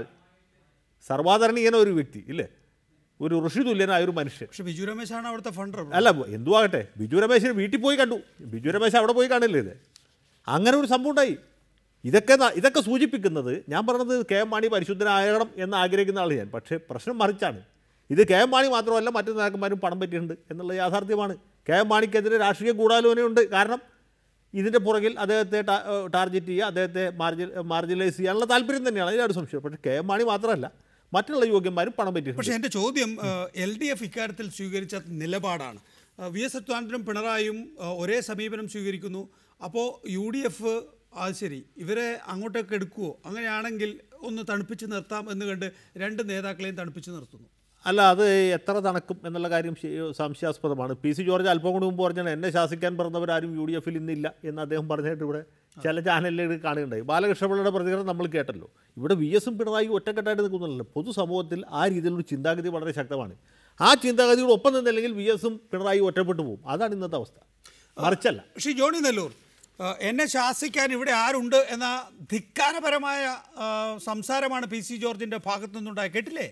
സർവാധരണീയന ഒരു വ്യക്തി ഇല്ലേ ഒരു ഋഷി തുല്യനായ ഒരു മനുഷ്യൻ പക്ഷെ ബിജു രമേശാണ് അവിടുത്തെ ഫണ്ട് അല്ല എന്തുവാകട്ടെ ബിജു രമേശിന് വീട്ടിൽ പോയി കണ്ടു ബിജു രമേശ് അവിടെ പോയി കാണില്ലേ ഇത് അങ്ങനെ ഒരു സംഭവം ഉണ്ടായി ഇതൊക്കെ ന- ഇതൊക്കെ സൂചിപ്പിക്കുന്നത് ഞാൻ പറഞ്ഞത് കെ എം മാണി പരിശുദ്ധനാകണം എന്ന് ആഗ്രഹിക്കുന്ന ആൾ ഞാൻ പക്ഷേ പ്രശ്നം മറിച്ചാണ് ഇത് കെ എം മാണി മാത്രമല്ല മറ്റു നേതാക്കന്മാരും പണം പറ്റിയിട്ടുണ്ട് എന്നുള്ള യാഥാർത്ഥ്യമാണ് കെ എം മാണിക്കെതിരെ രാഷ്ട്രീയ ഗൂഢാലോചനയുണ്ട് കാരണം ഇതിൻ്റെ പുറകിൽ അദ്ദേഹത്തെ ടാ- ഏഹ് ടാർഗറ്റ് ചെയ്യുക അദ്ദേഹത്തെ മാർജിൻ മാർജിനലൈസ് ചെയ്യാനുള്ള താല്പര്യം തന്നെയാണ് അതിലൊരു സംശയം പക്ഷേ കെ എം മാണി മാത്രമല്ല മറ്റുള്ള യോഗ്യന്മാരും പണം പറ്റിയിട്ടുണ്ട് പക്ഷേ എൻ്റെ ചോദ്യം എൽ ഡി എഫ് ഇക്കാര്യത്തിൽ സ്വീകരിച്ച നിലപാടാണ് ആ, വി എസ് അച്യുതാനന്ദനും പിണറായിയും ആ, ഒരേ സമീപനം സ്വീകരിക്കുന്നു അപ്പോൾ യു ഡി എഫ് അത് ശരി ഇവരെ അങ്ങോട്ടേക്ക് എടുക്കുമോ അങ്ങനെയാണെങ്കിൽ ഒന്ന് തണുപ്പിച്ച് നിർത്താം എന്ന് കണ്ട് രണ്ട് നേതാക്കളെയും തണുപ്പിച്ച് നിർത്തുന്നു അല്ല അത് എത്ര തണക്കും എന്നുള്ള കാര്യം ശ- സംശയാസ്പദമാണ് പി സി ജോർജ് അല്പം കൂടി മുമ്പ് പറഞ്ഞാൽ എന്നെ ശാസിക്കാൻ പറഞ്ഞവരാരും യു ഡി എഫിൽ ഇന്നില്ല എന്ന് അദ്ദേഹം പറഞ്ഞിട്ട് ഇവിടെ ചില ചാനലിൽ കാണുകയുണ്ടായി ബാലകൃഷ്ണപിള്ളയുടെ പ്രതികരണം നമ്മൾ കേട്ടല്ലോ ഇവിടെ വി എസും പിണറായി ഒറ്റക്കെട്ടായിട്ട് നിൽക്കുന്നില്ലല്ലോ പൊതുസമൂഹത്തിൽ ആ രീതിയിലുള്ള ചിന്താഗതി വളരെ ശക്തമാണ് ആ ചിന്താഗതിയോട് ഒപ്പം നിന്നില്ലെങ്കിൽ വി എസും പിണറായി ഒറ്റപ്പെട്ടു പോകും അതാണ് ഇന്നത്തെ അവസ്ഥ മറിച്ചല്ല ശ്രീ ജോണി നെല്ലൂർ ആ, എന്നെ ശാസിക്കാൻ ഇവിടെ ആരുണ്ട് എന്ന ധിക്കാരപരമായ ആ, സംസാരമാണ് പി സി ജോർജിൻ്റെ ഭാഗത്തു നിന്നുണ്ടായ കേട്ടില്ലേ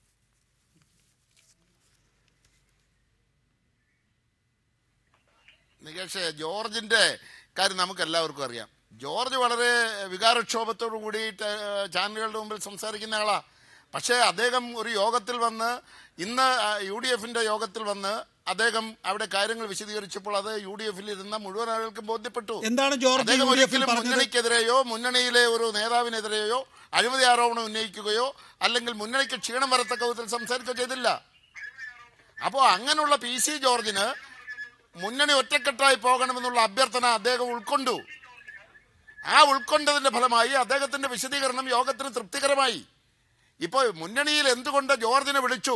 നികേഷ് ജോർജിന്റെ കാര്യം നമുക്ക് എല്ലാവർക്കും അറിയാം ജോർജ് വളരെ വികാരക്ഷോഭത്തോടു കൂടി ടെ- ചാനലുകളുടെ മുമ്പിൽ സംസാരിക്കുന്ന ആളാ പക്ഷേ അദ്ദേഹം ഒരു യോഗത്തിൽ വന്ന് ഇന്ന് യു ഡി എഫിന്റെ യോഗത്തിൽ വന്ന് അദ്ദേഹം അവിടെ കാര്യങ്ങൾ വിശദീകരിച്ചപ്പോൾ അത് യു ഡി എഫിൽ ഇരുന്ന മുഴുവൻ ആളുകൾക്കും ബോധ്യപ്പെട്ടു എന്താണ് ജോർജ് അദ്ദേഹം യു ഡി എഫിൽ ഒരിക്കലും പറഞ്ഞത് മുന്നണിക്കെതിരെയോ മുന്നണിയിലെ ഒരു നേതാവിനെതിരെയോ അഴിമതി ആരോപണം ഉന്നയിക്കുകയോ അല്ലെങ്കിൽ മുന്നണിക്ക് ക്ഷീണം വരത്തക്ക വിധത്തിൽ സംസാരിക്കുകയോ ചെയ്തില്ല അപ്പോൾ അങ്ങനെയുള്ള പി സി ജോർജിന് മുന്നണി ഒറ്റക്കെട്ടായി പോകണമെന്നുള്ള അഭ്യർത്ഥന അദ്ദേഹം ഉൾക്കൊണ്ടു ആ ഉൾക്കൊണ്ടതിന്റെ ഫലമായി അദ്ദേഹത്തിന്റെ വിശദീകരണം യോഗത്തിന് തൃപ്തികരമായി ഇപ്പോൾ മുന്നണിയിൽ എന്തുകൊണ്ട് ജോർജിനെ വിളിച്ചു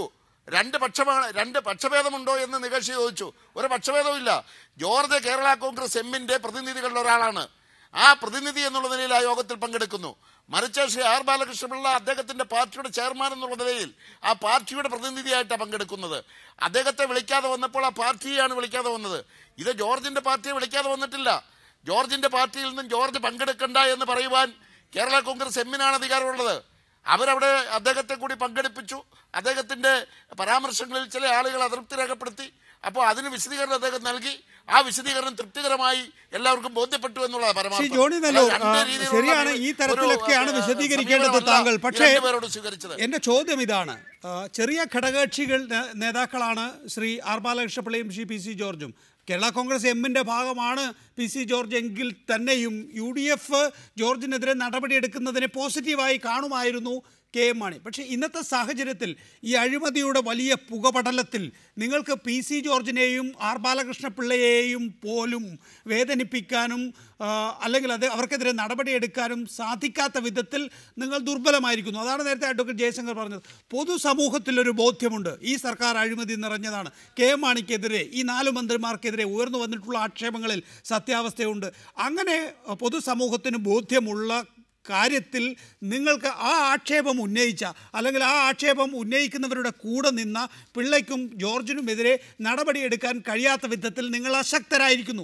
രണ്ട് പക്ഷമാണ് രണ്ട് പക്ഷഭേദമുണ്ടോ എന്ന് നികേഷ് ചോദിച്ചു ഒരു പക്ഷഭേദവും ഇല്ല ജോർജ് കേരള കോൺഗ്രസ് എമ്മിന്റെ പ്രതിനിധികളിൽ ഒരാളാണ് ആ പ്രതിനിധി എന്നുള്ള നിലയിൽ ആ യോഗത്തിൽ പങ്കെടുക്കുന്നു മറിച്ച് ശ്രീ ആർ ബാലകൃഷ്ണപിള്ള അദ്ദേഹത്തിന്റെ പാർട്ടിയുടെ ചെയർമാൻ എന്നുള്ള നിലയിൽ ആ പാർട്ടിയുടെ പ്രതിനിധിയായിട്ടാണ് പങ്കെടുക്കുന്നത് അദ്ദേഹത്തെ വിളിക്കാതെ വന്നപ്പോൾ ആ പാർട്ടിയെയാണ് വിളിക്കാതെ വന്നത് ഇത് ജോർജിന്റെ പാർട്ടിയെ വിളിക്കാതെ വന്നിട്ടില്ല ജോർജിന്റെ പാർട്ടിയിൽ നിന്നും ജോർജ് പങ്കെടുക്കണ്ട എന്ന് പറയുവാൻ കേരള കോൺഗ്രസ് എമ്മിനാണ് അധികാരമുള്ളത് അവരവിടെ അദ്ദേഹത്തെ കൂടി പങ്കെടുപ്പിച്ചു അദ്ദേഹത്തിന്റെ പരാമർശങ്ങളിൽ ചില ആളുകൾ അതൃപ്തി രേഖപ്പെടുത്തി അപ്പോൾ അതിന് വിശദീകരണം അദ്ദേഹം നൽകി ആ വിശദീകരണം തൃപ്തികരമായി എല്ലാവർക്കും ബോധ്യപ്പെട്ടു എന്നുള്ളതാണ് ശ്രീ പരമാർത്ഥം ജോണി നെല്ലൂർ അല്ലാതെ രണ്ട് രീതിയിലുള്ള ശരിയാണ് ഈ ഒരു, തരത്തിലൊക്കെയാണ് ആ, വിശദീകരിക്കേണ്ടത് സമീപനമല്ല താങ്കൾ ഈ പക്ഷേ രണ്ടുപേരോട് സ്വീകരിച്ചത് എന്റെ ചോദ്യം ഇതാണ് ആ, ചെറിയ ഘടകകക്ഷികൾ നേ- നേതാക്കളാണ് ശ്രീ ആർ ബാലകൃഷ്ണപിള്ളയും ശ്രീ പി സി ജോർജും കേരള കോൺഗ്രസ് എമ്മിന്റെ ഭാഗമാണ് പി സി ജോർജ് എങ്കിൽ തന്നെയും യു ഡി എഫ് ജോർജിനെതിരെ നടപടിയെടുക്കുന്നതിനെ പോസിറ്റീവായി കാണുമായിരുന്നു കെ എം മാണി പക്ഷേ ഇന്നത്തെ സാഹചര്യത്തിൽ ഈ അഴിമതിയുടെ വലിയ പുകപടലത്തിൽ നിങ്ങൾക്ക് പി സി ജോർജിനെയും ആർ ബാലകൃഷ്ണപിള്ളയെയും പോലും വേദനിപ്പിക്കാനും ആ, അല്ലെങ്കിൽ അത് അവർക്കെതിരെ നടപടിയെടുക്കാനും സാധിക്കാത്ത വിധത്തിൽ നിങ്ങൾ ദുർബലമായിരിക്കുന്നു അതാണ് നേരത്തെ അഡ്വക്കേറ്റ് ജയശങ്കർ പറഞ്ഞത് പൊതുസമൂഹത്തിലൊരു ബോധ്യമുണ്ട് ഈ സർക്കാർ അഴിമതി നിറഞ്ഞതാണ് കെ എം മാണിക്കെതിരെ ഈ നാല് മന്ത്രിമാർക്കെതിരെ ഉയർന്നു വന്നിട്ടുള്ള ആക്ഷേപങ്ങളിൽ സത്യാവസ്ഥയുണ്ട് അങ്ങനെ അ, പൊതുസമൂഹത്തിന് ബോധ്യമുള്ള കാര്യത്തിൽ നിങ്ങൾക്ക് ആ ആക്ഷേപം ഉന്നയിച്ച അല്ലെങ്കിൽ ആ ആക്ഷേപം ഉന്നയിക്കുന്നവരുടെ കൂടെ നിന്ന പിള്ളയ്ക്കും ജോർജിനുമെതിരെ നടപടിയെടുക്കാൻ കഴിയാത്ത വിധത്തിൽ നിങ്ങൾ അശക്തരായിരിക്കുന്നു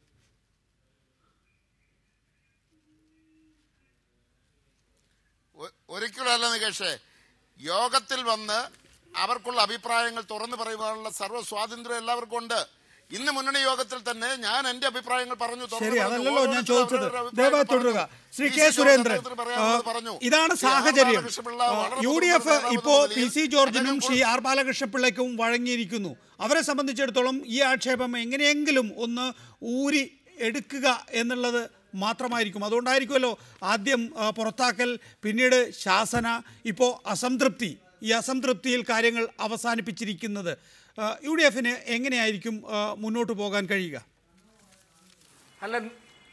ഒ- ഒരിക്കലുമല്ല നികേഷേ യോഗത്തിൽ വന്ന് അവർക്കുള്ള അഭിപ്രായങ്ങൾ തുറന്നു പറയുവാനുള്ള സർവ്വ സ്വാതന്ത്ര്യം എല്ലാവർക്കും ഉണ്ട് ഇന്ന് മുന്നണി യോഗത്തിൽ തന്നെ ഞാൻ എന്റെ അഭിപ്രായങ്ങൾ പറഞ്ഞു തുറന്നു ശരി പറഞ്ഞു. അതല്ലല്ലോ ഞാൻ ഓരോരുത്തരും ചോദിച്ചത് അവരവരുടെ അഭിപ്രായങ്ങൾ ദയവായി തുടരുക പറഞ്ഞു. Shri P. K C. Surendran George പറയാനുള്ളത് ആ, പറഞ്ഞു. ഇതാണ് ശ്രീ ആർ. സാഹചര്യം ബാലകൃഷ്ണപിള്ള ആ, വളരെ യു ഡി എഫ് നേതാവെന്ന ഇപ്പോൾ പി നിലയിൽ സി ജോർജിനും അദ്ദേഹം ശ്രീ ആർ ബാലകൃഷ്ണപിള്ളയ്ക്കും വഴങ്ങിയിരിക്കുന്നു അവരെ സംബന്ധിച്ചിടത്തോളം ഈ ആക്ഷേപം എങ്ങനെയെങ്കിലും ഒന്ന് ഊരി എടുക്കുക എന്നുള്ളത് മാത്രമായിരിക്കും അതുകൊണ്ടായിരിക്കുമല്ലോ ആദ്യം ആ, പുറത്താക്കൽ പിന്നീട് ശാസന ഇപ്പോൾ അസംതൃപ്തി ഈ അസംതൃപ്തിയിൽ കാര്യങ്ങൾ അവസാനിപ്പിച്ചിരിക്കുന്നത് ആ, യു ഡി എഫിന് എങ്ങനെയായിരിക്കും ആ, മുന്നോട്ട് പോകാൻ കഴിയുക അല്ല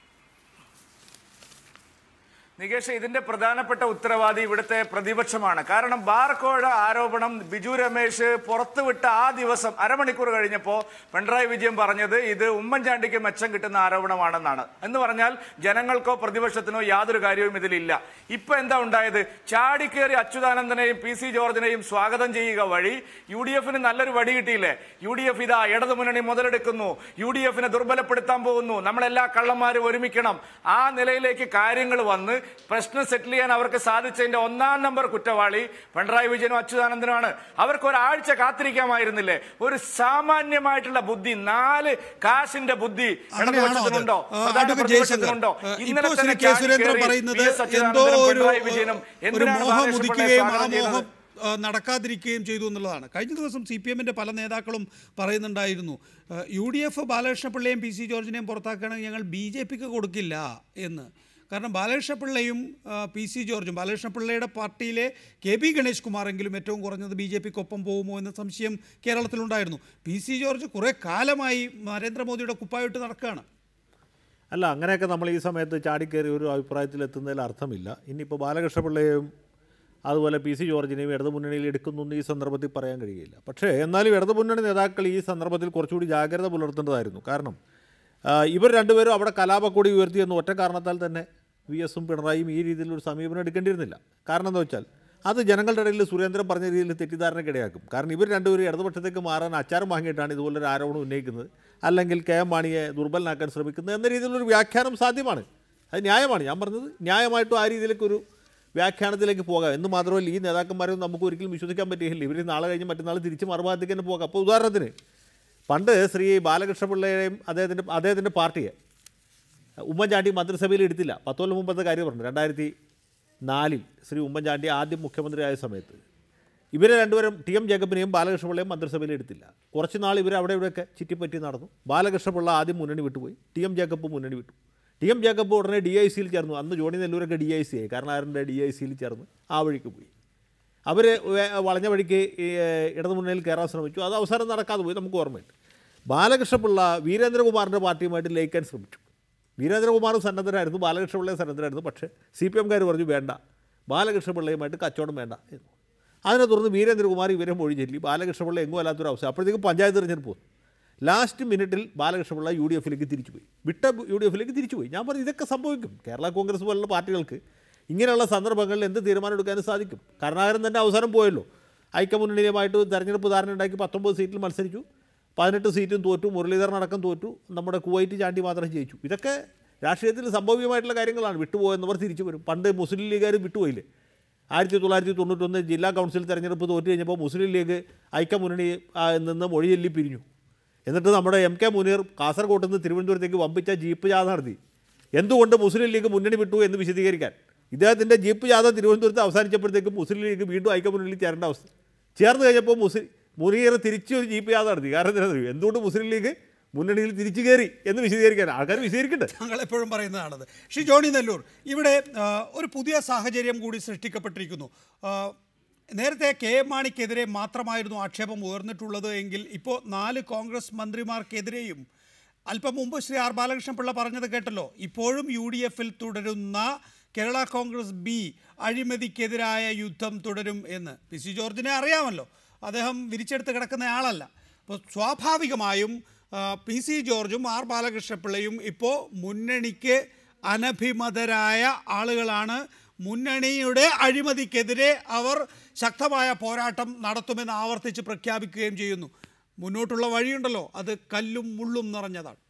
നികേഷ് ഇതിന്റെ പ്രധാനപ്പെട്ട ഉത്തരവാദി ഇവിടുത്തെ പ്രതിപക്ഷമാണ് കാരണം ബാർക്കോഴ ആരോപണം ബിജു രമേശ് പുറത്തുവിട്ട ആ ദിവസം അരമണിക്കൂർ കഴിഞ്ഞപ്പോൾ പിണറായി വിജയൻ പറഞ്ഞത് ഇത് ഉമ്മൻചാണ്ടിക്ക് മെച്ചം കിട്ടുന്ന ആരോപണമാണെന്നാണ് എന്ന് പറഞ്ഞാൽ ജനങ്ങൾക്കോ പ്രതിപക്ഷത്തിനോ യാതൊരു കാര്യവും ഇതിലില്ല ഇപ്പൊ എന്താ ഉണ്ടായത് ചാടിക്കേറി അച്യുതാനന്ദനെയും പി സി ജോർജിനെയും സ്വാഗതം ചെയ്യുക വഴി യു ഡി എഫിന് നല്ലൊരു വടി കിട്ടിയില്ലേ യു ഡി എഫ് ഇതാ ഇടതുമുന്നണി മുതലെടുക്കുന്നു യു ഡി എഫിനെ ദുർബലപ്പെടുത്താൻ പോകുന്നു നമ്മളെല്ലാ കള്ളന്മാരും ഒരുമിക്കണം ആ നിലയിലേക്ക് കാര്യങ്ങൾ വന്ന് പ്രശ്നം സെറ്റിൽ ചെയ്യാൻ അവർക്ക് സാധിച്ചതിന്റെ ഒന്നാം നമ്പർ കുറ്റവാളി പിണറായി വിജയനും അച്യുതാനന്ദനുമാണ് അവർക്ക് ഒരാഴ്ച കാത്തിരിക്കാമായിരുന്നില്ലേ ഒരു സാമാന്യമായിട്ടുള്ള ബുദ്ധി നാല് കാശിന്റെ ബുദ്ധി അങ്ങനെയാണോ അത്? ഇടതുപക്ഷത്തിനുണ്ടോ ആ, പ്രധാന അഡ്വക്കേറ്റ് ജയശങ്കർ, പ്രതിപക്ഷത്തിനുണ്ടോ ആ, ഇന്നലെ ഇപ്പോൾ ശ്രീ തന്നെ കെ സുരേന്ദ്രൻ ചാടിക്കേറി പറയുന്നത് വി എസ് എന്തോ അച്യുതാനന്ദനും ഒരു പിണറായി വിജയനും ഒരു എന്തിനാണ് മോഹം ബാലകൃഷ്ണപിള്ളയെ ഉദിക്കുകയും ആ സ്വാഗതം ചെയ്തത്? മോഹം ആ, നടക്കാതിരിക്കുകയും ചെയ്തു എന്നുള്ളതാണ് കഴിഞ്ഞ ദിവസം സി പി എമ്മിൻ്റെ പല നേതാക്കളും പറയുന്നുണ്ടായിരുന്നു ആ, യു ഡി എഫ് ബാലകൃഷ്ണപിള്ളയും പി സി ജോർജിനെയും പുറത്താക്കുകയാണെങ്കിൽ ഞങ്ങൾ ബി ജെ പിക്ക് കൊടുക്കില്ല എന്ന് കാരണം ബാലകൃഷ്ണപിള്ളയും ആ, പി സി ജോർജും ബാലകൃഷ്ണപിള്ളയുടെ പാർട്ടിയിലെ കെ പി ഗണേഷ് കുമാറെങ്കിലും ഏറ്റവും കുറഞ്ഞത് ബി ജെ പിക്കൊപ്പം പോകുമോ എന്ന സംശയം കേരളത്തിലുണ്ടായിരുന്നു പി സി ജോർജ് കുറേ കാലമായി നരേന്ദ്രമോദിയുടെ കുപ്പായിട്ട് നടക്കുകയാണ് അല്ല അങ്ങനെയൊക്കെ നമ്മൾ ഈ സമയത്ത് ചാടിക്കയറി ഒരു അഭിപ്രായത്തിൽ എത്തുന്നതിൽ അർത്ഥമില്ല ഇനിയിപ്പോൾ ബാലകൃഷ്ണപിള്ളയെയും അതുപോലെ പി സി ജോർജിനെയും ഇടതുമുന്നണിയിൽ എടുക്കുന്നു എന്ന് ഈ സന്ദർഭത്തിൽ പറയാൻ കഴിയില്ല പക്ഷേ എന്നാലും ഇടതുമുന്നണി നേതാക്കൾ ഈ സന്ദർഭത്തിൽ കുറച്ചുകൂടി ജാഗ്രത പുലർത്തേണ്ടതായിരുന്നു കാരണം ആ, ഇവർ രണ്ടുപേരും അവിടെ കലാപക്കൊടി ഉയർത്തിയെന്ന് ഒറ്റ കാരണത്താൽ തന്നെ വി എസും പിണറായിയും ഈ രീതിയിലൊരു സമീപനം എടുക്കേണ്ടിയിരുന്നില്ല കാരണം എന്താ വെച്ചാൽ അത് ജനങ്ങളുടെ ഇടയിൽ സുരേന്ദ്രൻ പറഞ്ഞ രീതിയിൽ തെറ്റിദ്ധാരണക്കിടയാക്കും കാരണം ഇവർ രണ്ടുപേരും ഇടതുപക്ഷത്തേക്ക് മാറാൻ അച്ചാരം വാങ്ങിയിട്ടാണ് ഇതുപോലൊരു ആരോപണം ഉന്നയിക്കുന്നത് അല്ലെങ്കിൽ കെ എം മാണിയെ ദുർബലനാക്കാൻ ശ്രമിക്കുന്നത് എന്ന രീതിയിലൊരു വ്യാഖ്യാനം സാധ്യമാണ് അത് ന്യായമാണ് ഞാൻ പറഞ്ഞത് ന്യായമായിട്ടും ആ രീതിയിലേക്കൊരു വ്യാഖ്യാനത്തിലേക്ക് പോകാം എന്ന് മാത്രമല്ല ഈ നേതാക്കന്മാരൊന്നും നമുക്ക് ഒരിക്കലും വിശ്വസിക്കാൻ പറ്റിയില്ല ഇവർ നാളെ കഴിഞ്ഞ് മറ്റന്നാൾ തിരിച്ച് മറുഭാഗത്തേക്ക് തന്നെ പോകാം അപ്പോൾ ഉദാഹരണത്തിന് പണ്ട് ശ്രീ ബാലകൃഷ്ണപിള്ളയെയും അദ്ദേഹത്തിൻ്റെ അദ്ദേഹത്തിൻ്റെ പാർട്ടിയെ ഉമ്മൻചാണ്ടി മന്ത്രിസഭയിൽ എടുത്തില്ല പത്ത് കൊല്ലം മുമ്പത്തെ കാര്യം പറഞ്ഞു രണ്ടായിരത്തി നാലിൽ ശ്രീ ഉമ്മൻചാണ്ടി ആദ്യം മുഖ്യമന്ത്രിയായ സമയത്ത് ഇവരെ രണ്ടുപേരും ടി എം ജേക്കബിനെയും ബാലകൃഷ്ണപിള്ളയും മന്ത്രിസഭയിൽ എടുത്തില്ല കുറച്ച് നാൾ ഇവർ അവിടെ ഇവിടെയൊക്കെ ചുറ്റിപ്പറ്റി നടന്നു ബാലകൃഷ്ണപിള്ള ആദ്യം മുന്നണി വിട്ടുപോയി ടി എം ജേക്കബ് മുന്നണി വിട്ടു ടി എം ജേക്കബ് ഉടനെ ഡി ഐ സിയിൽ ചേർന്നു അന്ന് ജോണി നെല്ലൂരൊക്കെ ഡി ഐ സി ആയി കാരണം ആരുടെ ഡി ഐ സിയിൽ ചേർന്ന് ആ വഴിക്ക് പോയി അവർ വളഞ്ഞ വഴിക്ക് ഈ ഇടതുമുന്നണിയിൽ കയറാൻ ശ്രമിച്ചു അത് അവസാനം നടക്കാതെ പോയി നമുക്ക് ഓർമ്മയുണ്ട് ബാലകൃഷ്ണപിള്ള വീരേന്ദ്രകുമാറിൻ്റെ പാർട്ടിയുമായിട്ട് ലയിക്കാൻ ശ്രമിച്ചു വീരേന്ദ്രകുമാർ സന്നദ്ധരായിരുന്നു ബാലകൃഷ്ണപിള്ളയെ സന്നദ്ധരായിരുന്നു പക്ഷേ സി പി എംകാർ പറഞ്ഞു വേണ്ട ബാലകൃഷ്ണപിള്ളയുമായിട്ട് കച്ചവടം വേണ്ട എന്ന് അതിനെ തുടർന്ന് വീരേന്ദ്രകുമാർ ഇവരെ മൊഴി ചൊല്ലി ബാലകൃഷ്ണപിള്ള എങ്ങും അല്ലാത്തൊരു അവസ്ഥ അപ്പോഴത്തേക്കും പഞ്ചായത്ത് തെരഞ്ഞെടുപ്പ് വന്നു ലാസ്റ്റ് മിനിറ്റിൽ ബാലകൃഷ്ണപിള്ള യു ഡി എഫിലേക്ക് തിരിച്ചുപോയി വിട്ട യു ഡി എഫിലേക്ക് തിരിച്ചുപോയി ഞാൻ പറഞ്ഞു ഇതൊക്കെ സംഭവിക്കും കേരള കോൺഗ്രസ് പോലുള്ള പാർട്ടികൾക്ക് ഇങ്ങനെയുള്ള സന്ദർഭങ്ങളിൽ എന്ത് തീരുമാനം എടുക്കാനും സാധിക്കും കരുണാകരൻ തന്നെ അവസാനം പോയല്ലോ ഐക്യമുന്നണിയുമായിട്ട് തെരഞ്ഞെടുപ്പ് ധാരണ ഉണ്ടാക്കി പത്തൊമ്പത് സീറ്റിൽ മത്സരിച്ചു പതിനെട്ട് സീറ്റും തോറ്റു മുരളീധരൻ അടക്കം തോറ്റു നമ്മുടെ കുവൈറ്റ് ചാണ്ടി മാത്രം ജയിച്ചു ഇതൊക്കെ രാഷ്ട്രീയത്തിൽ സംഭവ്യമായിട്ടുള്ള കാര്യങ്ങളാണ് വിട്ടുപോയെന്നവർ തിരിച്ചു വരും പണ്ട് മുസ്ലിം ലീഗുകാർ വിട്ടുപോയില്ലേ ആയിരത്തി തൊള്ളായിരത്തി തൊണ്ണൂറ്റൊന്ന് ജില്ലാ കൗൺസിൽ തെരഞ്ഞെടുപ്പ് തോറ്റു കഴിഞ്ഞപ്പോൾ മുസ്ലിം ലീഗ് ഐക്യമുന്നണി ആ, നിന്ന് മൊഴിചൊല്ലി പിരിഞ്ഞു എന്നിട്ട് നമ്മുടെ എം കെ മുനീർ കാസർഗോഡ് നിന്ന് തിരുവനന്തപുരത്തേക്ക് വമ്പിച്ച ജീപ്പ് ജാഥ നടത്തി എന്തുകൊണ്ട് മുസ്ലിം ലീഗ് മുന്നണി വിട്ടു എന്ന് വിശദീകരിക്കാൻ ഇദ്ദേഹത്തിൻ്റെ ജീപ്പ് ജാഥ തിരുവനന്തപുരത്ത് അവസാനിച്ചപ്പോഴത്തേക്കും മുസ്ലിം ലീഗ് വീണ്ടും ഐക്യമുന്നണിയിൽ ചേരേണ്ട അവസ്ഥ ചേർന്ന് കഴിഞ്ഞപ്പോൾ മുസ്ലിം മുനീർ തിരിച്ച് ഒരു ജീപ്പ് ജാഥ നടത്തി കാരണം എന്താണെന്ന് എന്തുകൊണ്ട് മുസ്ലിം ലീഗ് മുന്നണിയിൽ തിരിച്ചു കയറി എന്ന് വിശദീകരിക്കാൻ ആൾക്കാർ വിശദീകരിക്കട്ടെ താങ്കൾ എപ്പോഴും പറയുന്നതാണത് ശ്രീ ജോണി നെല്ലൂർ ഇവിടെ ആ, ഒരു പുതിയ സാഹചര്യം കൂടി സൃഷ്ടിക്കപ്പെട്ടിരിക്കുന്നു ആ, നേരത്തെ കെ എം മാണിക്കെതിരെ മാത്രമായിരുന്നു ആക്ഷേപം ഉയർന്നിട്ടുള്ളത് എങ്കിൽ ഇപ്പോൾ നാല് കോൺഗ്രസ് മന്ത്രിമാർക്കെതിരെയും അല്പം മുമ്പ് ശ്രീ ആർ ബാലകൃഷ്ണൻ പിള്ള പറഞ്ഞത് കേട്ടല്ലോ ഇപ്പോഴും യു ഡി എഫിൽ തുടരുന്ന കേരള കോൺഗ്രസ് ബി അഴിമതിക്കെതിരായ യുദ്ധം തുടരും എന്ന് പി സി ജോർജിനെ അറിയാമല്ലോ അദ്ദേഹം വിരിച്ചെടുത്ത് കിടക്കുന്ന ആളല്ല അപ്പോൾ സ്വാഭാവികമായും ആ, പി സി ജോർജും ആർ ബാലകൃഷ്ണപിള്ളയും ഇപ്പോൾ മുന്നണിക്ക് അനഭിമതരായ ആളുകളാണ് മുന്നണിയുടെ അഴിമതിക്കെതിരെ അവർ ശക്തമായ പോരാട്ടം നടത്തുമെന്ന് ആവർത്തിച്ച് പ്രഖ്യാപിക്കുകയും ചെയ്യുന്നു മുന്നോട്ടുള്ള വഴിയുണ്ടല്ലോ അത് കല്ലും മുള്ളും നിറഞ്ഞതാണ്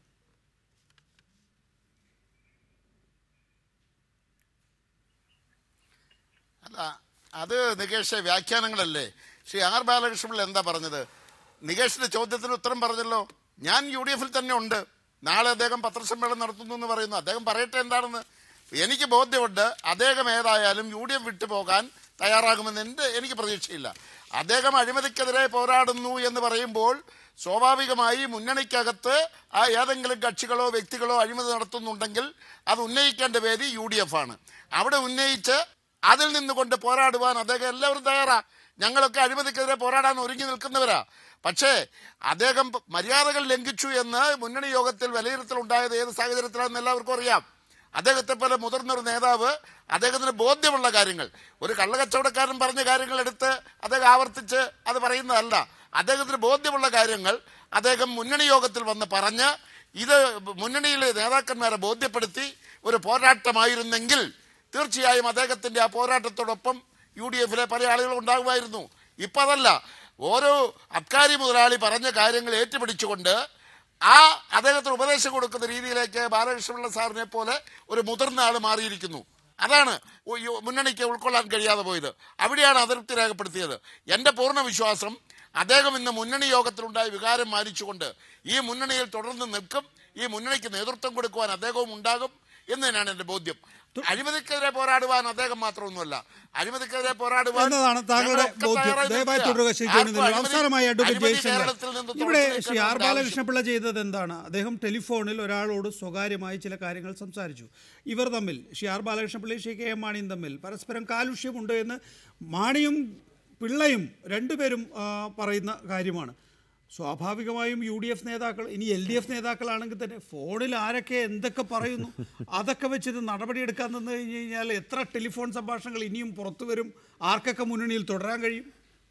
അല്ല അത് നികേഷ് വ്യാഖ്യാനങ്ങളല്ലേ ശ്രീ ആർ ബാലകൃഷ്ണപിള്ള എന്താ പറഞ്ഞത് നികേഷിന്റെ ചോദ്യത്തിന് ഉത്തരം പറഞ്ഞല്ലോ ഞാൻ യു ഡി എഫിൽ തന്നെ ഉണ്ട് നാളെ അദ്ദേഹം പത്രസമ്മേളനം നടത്തുന്നു എന്ന് പറയുന്നു അദ്ദേഹം പറയട്ടെ എന്താണെന്ന് എനിക്ക് ബോധ്യമുണ്ട് അദ്ദേഹം ഏതായാലും യു ഡി എഫ് വിട്ടുപോകാൻ തയ്യാറാകുമെന്ന് എൻ്റെ എനിക്ക് പ്രതീക്ഷയില്ല അദ്ദേഹം അഴിമതിക്കെതിരെ പോരാടുന്നു എന്ന് പറയുമ്പോൾ സ്വാഭാവികമായി മുന്നണിക്കകത്ത് ആ ഏതെങ്കിലും കക്ഷികളോ വ്യക്തികളോ അഴിമതി നടത്തുന്നുണ്ടെങ്കിൽ അത് ഉന്നയിക്കേണ്ട വേദി യു ഡി എഫ് ആണ് അവിടെ ഉന്നയിച്ച് അതിൽ നിന്നുകൊണ്ട് പോരാടുവാൻ അദ്ദേഹം എല്ലാവരും തയ്യാറാ ഞങ്ങളൊക്കെ അഴിമതിക്കെതിരെ പോരാടാൻ ഒരുങ്ങി നിൽക്കുന്നവരാ പക്ഷേ അദ്ദേഹം മര്യാദകൾ ലംഘിച്ചു എന്ന് മുന്നണി യോഗത്തിൽ വിലയിരുത്തൽ ഉണ്ടായത് ഏത് സാഹചര്യത്തിലാണെന്ന് എല്ലാവർക്കും അറിയാം അദ്ദേഹത്തെ പോലെ മുതിർന്നൊരു നേതാവ് അദ്ദേഹത്തിന് ബോധ്യമുള്ള കാര്യങ്ങൾ ഒരു കള്ളക്കച്ചവടക്കാരൻ പറഞ്ഞ കാര്യങ്ങൾ എടുത്ത് അദ്ദേഹം ആവർത്തിച്ച് അത് പറയുന്നതല്ല അദ്ദേഹത്തിന് ബോധ്യമുള്ള കാര്യങ്ങൾ അദ്ദേഹം മുന്നണി യോഗത്തിൽ വന്ന് പറഞ്ഞ് ഇത് മുന്നണിയിലെ നേതാക്കന്മാരെ ബോധ്യപ്പെടുത്തി ഒരു പോരാട്ടമായിരുന്നെങ്കിൽ തീർച്ചയായും അദ്ദേഹത്തിന്റെ ആ പോരാട്ടത്തോടൊപ്പം യു ഡി എഫിലെ പല ആളുകളും ഉണ്ടാകുമായിരുന്നു ഇപ്പം അതല്ല ഓരോ അബ്കാരി മുതലാളി പറഞ്ഞ കാര്യങ്ങൾ ഏറ്റുപിടിച്ചുകൊണ്ട് ആ അദ്ദേഹത്തിന് ഉപദേശം കൊടുക്കുന്ന രീതിയിലേക്ക് ബാലകൃഷ്ണപിള്ള സാറിനെ പോലെ ഒരു മുതിർന്ന ആൾ മാറിയിരിക്കുന്നു അതാണ് ഉ- യു- മുന്നണിക്ക് ഉൾക്കൊള്ളാൻ കഴിയാതെ പോയത് അവിടെയാണ് അതൃപ്തി രേഖപ്പെടുത്തിയത് എൻ്റെ പൂർണ്ണ വിശ്വാസം അദ്ദേഹം ഇന്ന് മുന്നണി യോഗത്തിലുണ്ടായ വികാരം മാനിച്ചുകൊണ്ട് ഈ മുന്നണിയിൽ തുടർന്ന് നിൽക്കും ഈ മുന്നണിക്ക് നേതൃത്വം കൊടുക്കുവാൻ അദ്ദേഹവും ഉണ്ടാകും എന്ന് തന്നെയാണ് എൻ്റെ ബോധ്യം അഴിമതിക്കെതിരെ പോരാടുവാൻ അദ്ദേഹം മാത്രമൊന്നുമല്ല അഴിമതിക്കെതിരെ പോരാടുവാൻ എന്നതാണ് താങ്കളുടെ ഞങ്ങളൊക്കെ ബോധ്യം തയ്യാറായി ദയവായി നിൽക്കുക. തുടരുക ശ്രീ ആർക്കും ജോണി നെല്ലൂർ. അഴിമതി- അവസാനമായി അഡ്വക്കേറ്റ് അഴിമതി ജയശങ്കർ കേരളത്തിൽ നിന്ന് ഇവിടെ തുടച്ചു ശ്രീ ആർ നീക്കേണ്ട ബാലകൃഷ്ണപിള്ള ചെയ്തത് എന്താണ് അദ്ദേഹം ടെലിഫോണിൽ ഒരാളോട് സ്വകാര്യമായി ചില കാര്യങ്ങൾ സംസാരിച്ചു ഇവർ തമ്മിൽ ശ്രീ ആർ ബാലകൃഷ്ണപിള്ളയും ശ്രീ കെ എം മാണിയും തമ്മിൽ പരസ്പരം കാലുഷ്യമുണ്ട് എന്ന് മാണിയും പിള്ളയും രണ്ടുപേരും ആ, പറയുന്ന കാര്യമാണ് സ്വാഭാവികമായും യു ഡി എഫ് നേതാക്കൾ ഇനി എൽ ഡി എഫ് നേതാക്കളാണെങ്കിൽ തന്നെ ഫോണിൽ ആരൊക്കെ എന്തൊക്കെ പറയുന്നു അതൊക്കെ വെച്ചിട്ട് നടപടിയെടുക്കാൻ നിന്ന് കഴിഞ്ഞ് കഴിഞ്ഞാൽ എത്ര ടെലിഫോൺ സംഭാഷണങ്ങൾ ഇനിയും പുറത്തു വരും ആർക്കൊക്കെ മുന്നണിയിൽ തുടരാൻ കഴിയും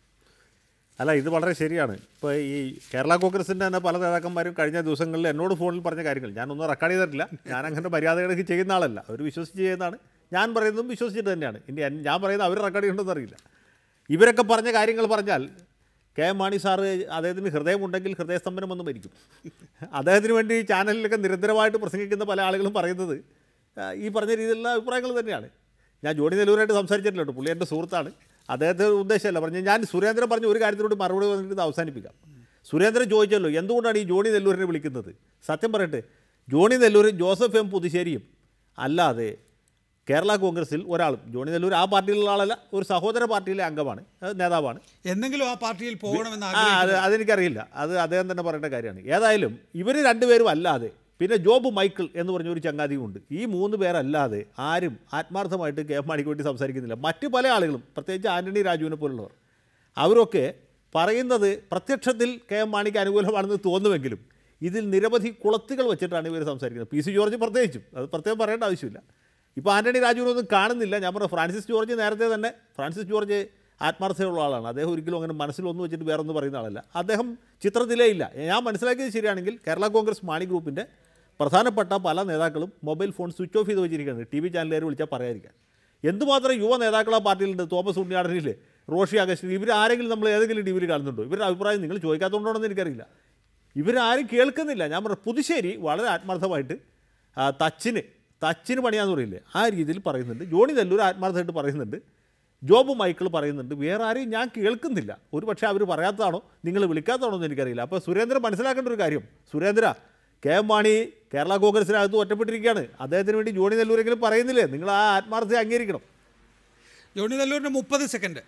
അല്ല ഇത് വളരെ ശരിയാണ് ഇപ്പോൾ ഈ കേരള കോൺഗ്രസിൻ്റെ തന്നെ പല നേതാക്കന്മാരും കഴിഞ്ഞ ദിവസങ്ങളിൽ എന്നോട് ഫോണിൽ പറഞ്ഞ കാര്യങ്ങൾ ഞാനൊന്നും റെക്കോർഡ് ചെയ്തിട്ടില്ല ഞാൻ അങ്ങനെ മര്യാദകളൊക്കെ ചെയ്യുന്ന ആളല്ല അവർ വിശ്വസിച്ച് ചെയ്യുന്നതാണ് ഞാൻ പറയുന്നതും വിശ്വസിച്ചിട്ട് തന്നെയാണ് ഇനി എൻ- ഞാൻ പറയുന്നത് അവർ റെക്കോർഡ് ചെയ്യണമെന്ന് അറിയില്ല ഇവരൊക്കെ പറഞ്ഞ കാര്യങ്ങൾ പറഞ്ഞാൽ കെ എം മാണി സാറ് അദ്ദേഹത്തിന് ഹൃദയമുണ്ടെങ്കിൽ ഹൃദയസ്തംഭനം വന്ന് മരിക്കും അദ്ദേഹത്തിന് വേണ്ടി ചാനലിലൊക്കെ നിരന്തരമായിട്ട് പ്രസംഗിക്കുന്ന പല ആളുകളും പറയുന്നത് ആ, ഈ പറഞ്ഞ രീതിയിലുള്ള അഭിപ്രായങ്ങൾ തന്നെയാണ് ഞാൻ ജോണി നെല്ലൂരായിട്ട് സംസാരിച്ചിട്ടില്ല കേട്ടോ പുള്ളി എൻ്റെ സുഹൃത്താണ് അദ്ദേഹത്തെ ഉദ്ദേശമല്ല പറഞ്ഞു ഞാൻ സുരേന്ദ്രൻ പറഞ്ഞ ഒരു കാര്യത്തിനോട് മറുപടി പറഞ്ഞിട്ട് ഇത് അവസാനിപ്പിക്കാം സുരേന്ദ്രൻ ചോദിച്ചല്ലോ എന്തുകൊണ്ടാണ് ഈ ജോണി നെല്ലൂരിനെ വിളിക്കുന്നത് സത്യം പറയട്ടെ ജോണി നെല്ലൂരും ജോസഫ് എം പുതുശ്ശേരിയും അല്ലാതെ കേരള കോൺഗ്രസിൽ ഒരാളും ജോണി നെല്ലൂർ ആ പാർട്ടിയിലുള്ള ആളല്ല ഒരു സഹോദര പാർട്ടിയിലെ അംഗമാണ് അത് നേതാവാണ് എന്തെങ്കിലും ആ പാർട്ടിയിൽ പോകണമെന്ന് ആ അത് ആഗ്രഹിക്കുന്നു അതെനിക്കറിയില്ല അത് അദ്ദേഹം തന്നെ പറയേണ്ട കാര്യമാണ് ഏതായാലും ഇവർ രണ്ടുപേരും അല്ലാതെ പിന്നെ ജോബ് മൈക്കിൾ എന്ന് പറഞ്ഞ ഒരു ചങ്ങാതിയും ഉണ്ട് ഈ മൂന്ന് പേരല്ലാതെ ആരും ആത്മാർത്ഥമായിട്ട് കെ എം മാണിക്ക് വേണ്ടി സംസാരിക്കുന്നില്ല മറ്റു പല ആളുകളും പ്രത്യേകിച്ച് ആന്റണി രാജുവിനെ പോലുള്ളവർ അവരൊക്കെ പറയുന്നത് പ്രത്യക്ഷത്തിൽ കെ എം മാണിക്ക് അനുകൂലമാണെന്ന് തോന്നുമെങ്കിലും ഇതിൽ നിരവധി കുളത്തുകൾ വെച്ചിട്ടാണ് ഇവർ സംസാരിക്കുന്നത് പി സി ജോർജ് പ്രത്യേകിച്ചും അത് പ്രത്യേകം പറയേണ്ട ആവശ്യമില്ല ഇപ്പോൾ ആന്റണി രാജുവിനൊന്നും കാണുന്നില്ല ഞാൻ പറഞ്ഞു ഫ്രാൻസിസ് ജോർജ് നേരത്തെ തന്നെ ഫ്രാൻസിസ് ജോർജ് ആത്മാർത്ഥതയുള്ള ആളാണ് അദ്ദേഹം ഒരിക്കലും അങ്ങനെ മനസ്സിലൊന്നും വെച്ചിട്ട് വേറെ ഒന്നും പറയുന്ന ആളല്ല അദ്ദേഹം ചിത്രത്തിലേ ഇല്ല ഞാൻ മനസ്സിലാക്കിയത് ശരിയാണെങ്കിൽ കേരള കോൺഗ്രസ് മാണി ഗ്രൂപ്പിൻ്റെ പ്രധാനപ്പെട്ട പല നേതാക്കളും മൊബൈൽ ഫോൺ സ്വിച്ച് ഓഫ് ചെയ്ത് വെച്ചിരിക്കുകയാണ് ടി വി ചാനലുകാർ വിളിച്ചാൽ പറയാതിരിക്കാൻ എന്തുമാത്രം യുവ നേതാക്കൾ ആ പാർട്ടിയിലുണ്ട് തോമസ് ഉണ്ണിയാടനില്ലേ റോഷി അഗസ്റ്റിൻ ഇവർ ആരെങ്കിലും നമ്മൾ ഏതെങ്കിലും ടി വിയിൽ കാണുന്നുണ്ടോ ഇവരുടെ അഭിപ്രായം നിങ്ങൾ ചോദിക്കാത്തതുകൊണ്ടാണെന്ന് എനിക്കറിയില്ല ഇവരാരും കേൾക്കുന്നില്ല ഞാൻ പറഞ്ഞു പുതുശ്ശേരി വളരെ ആത്മാർത്ഥമായിട്ട് ആ, തച്ചിന് തച്ചിന് പണിയാന്ന് പറയില്ലേ ആ രീതിയിൽ പറയുന്നുണ്ട് ജോണി നെല്ലൂർ ആത്മാർത്ഥമായിട്ട് പറയുന്നുണ്ട് ജോബ് മൈക്കിൾ പറയുന്നുണ്ട് വേറെ ആരെയും ഞാൻ കേൾക്കുന്നില്ല ഒരു പക്ഷേ അവർ പറയാത്തതാണോ നിങ്ങൾ വിളിക്കാത്തതാണോ എന്ന് എനിക്കറിയില്ല അപ്പോൾ സുരേന്ദ്രൻ മനസ്സിലാക്കേണ്ട ഒരു കാര്യം സുരേന്ദ്ര കെ എം മാണി കേരള കോൺഗ്രസിനകത്ത് ഒറ്റപ്പെട്ടിരിക്കുകയാണ് അദ്ദേഹത്തിന് വേണ്ടി ജോണി നെല്ലൂരെങ്കിലും പറയുന്നില്ലേ നിങ്ങൾ ആ ആത്മാർത്ഥത അംഗീകരിക്കണം ജോണി നെല്ലൂരിന് മുപ്പത് സെക്കൻഡ്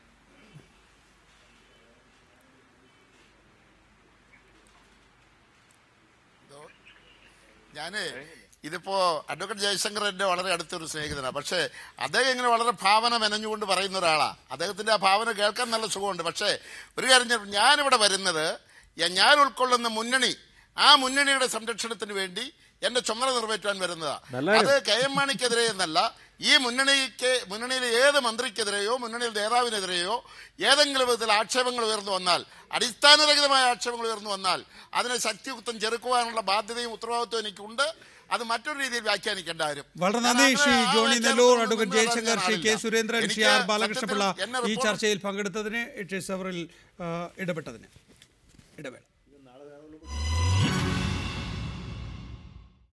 ഞാന് ഇതിപ്പോ അഡ്വക്കേറ്റ് ജയശങ്കർ എന്റെ വളരെ അടുത്തൊരു സ്നേഹിതനാണ് പക്ഷേ അദ്ദേഹം ഇങ്ങനെ വളരെ ഭാവന മെനഞ്ഞുകൊണ്ട് പറയുന്ന ഒരാളാ അദ്ദേഹത്തിന്റെ ആ ഭാവന കേൾക്കാൻ നല്ല സുഖമുണ്ട് പക്ഷേ ഒരു കാര്യം ഞാൻ- ഞാനിവിടെ വരുന്നത് ഞാൻ- ഞാൻ ഉൾക്കൊള്ളുന്ന മുന്നണി ആ മുന്നണിയുടെ സംരക്ഷണത്തിന് വേണ്ടി എന്റെ ചുമതല നിറവേറ്റാൻ വരുന്നതാ നല്ല അത് കെ എം മാണിക്കെതിരെ എന്നല്ല ഈ മുന്നണിക്ക് മുന്നണിയിലെ ഏത് മന്ത്രിക്കെതിരെയോ മുന്നണിയിൽ നേതാവിനെതിരെയോ ഏതെങ്കിലും വിധത്തിൽ ആക്ഷേപങ്ങൾ ഉയർന്നു വന്നാൽ അടിസ്ഥാനരഹിതമായ ആക്ഷേപങ്ങൾ ഉയർന്നു വന്നാൽ അതിനെ ശക്തിയുക്തം ചെറുക്കുവാനുള്ള ബാധ്യതയും ഉത്തരവാദിത്വം എനിക്കുണ്ട് അത് മറ്റൊരു രീതിയിൽ വ്യാഖ്യാനിക്കേണ്ട ആരും വളരെ ഞാൻ നന്ദി അങ്ങനെ ശ്രീ ആ ജോണി വ്യാഖ്യാനത്തോട് നെല്ലൂർ ഒന്നും അഡ്വക്കേറ്റ് നിന്നോടാൻ ജയശങ്കർ ഞാൻ ശ്രീ കെ ആളില്ല. സുരേന്ദ്രൻ എനിക്ക് ശ്രീ ആർ ബാലകൃഷ്ണപിള്ള സത്യത്തിൽ എന്നെ ഈ റിപ്പോർട്ട് ചർച്ചയിൽ പങ്കെടുത്തതിന് എച്ച് എസ് അവറിൽ ഇടപെട്ടതിന് ഇടവേള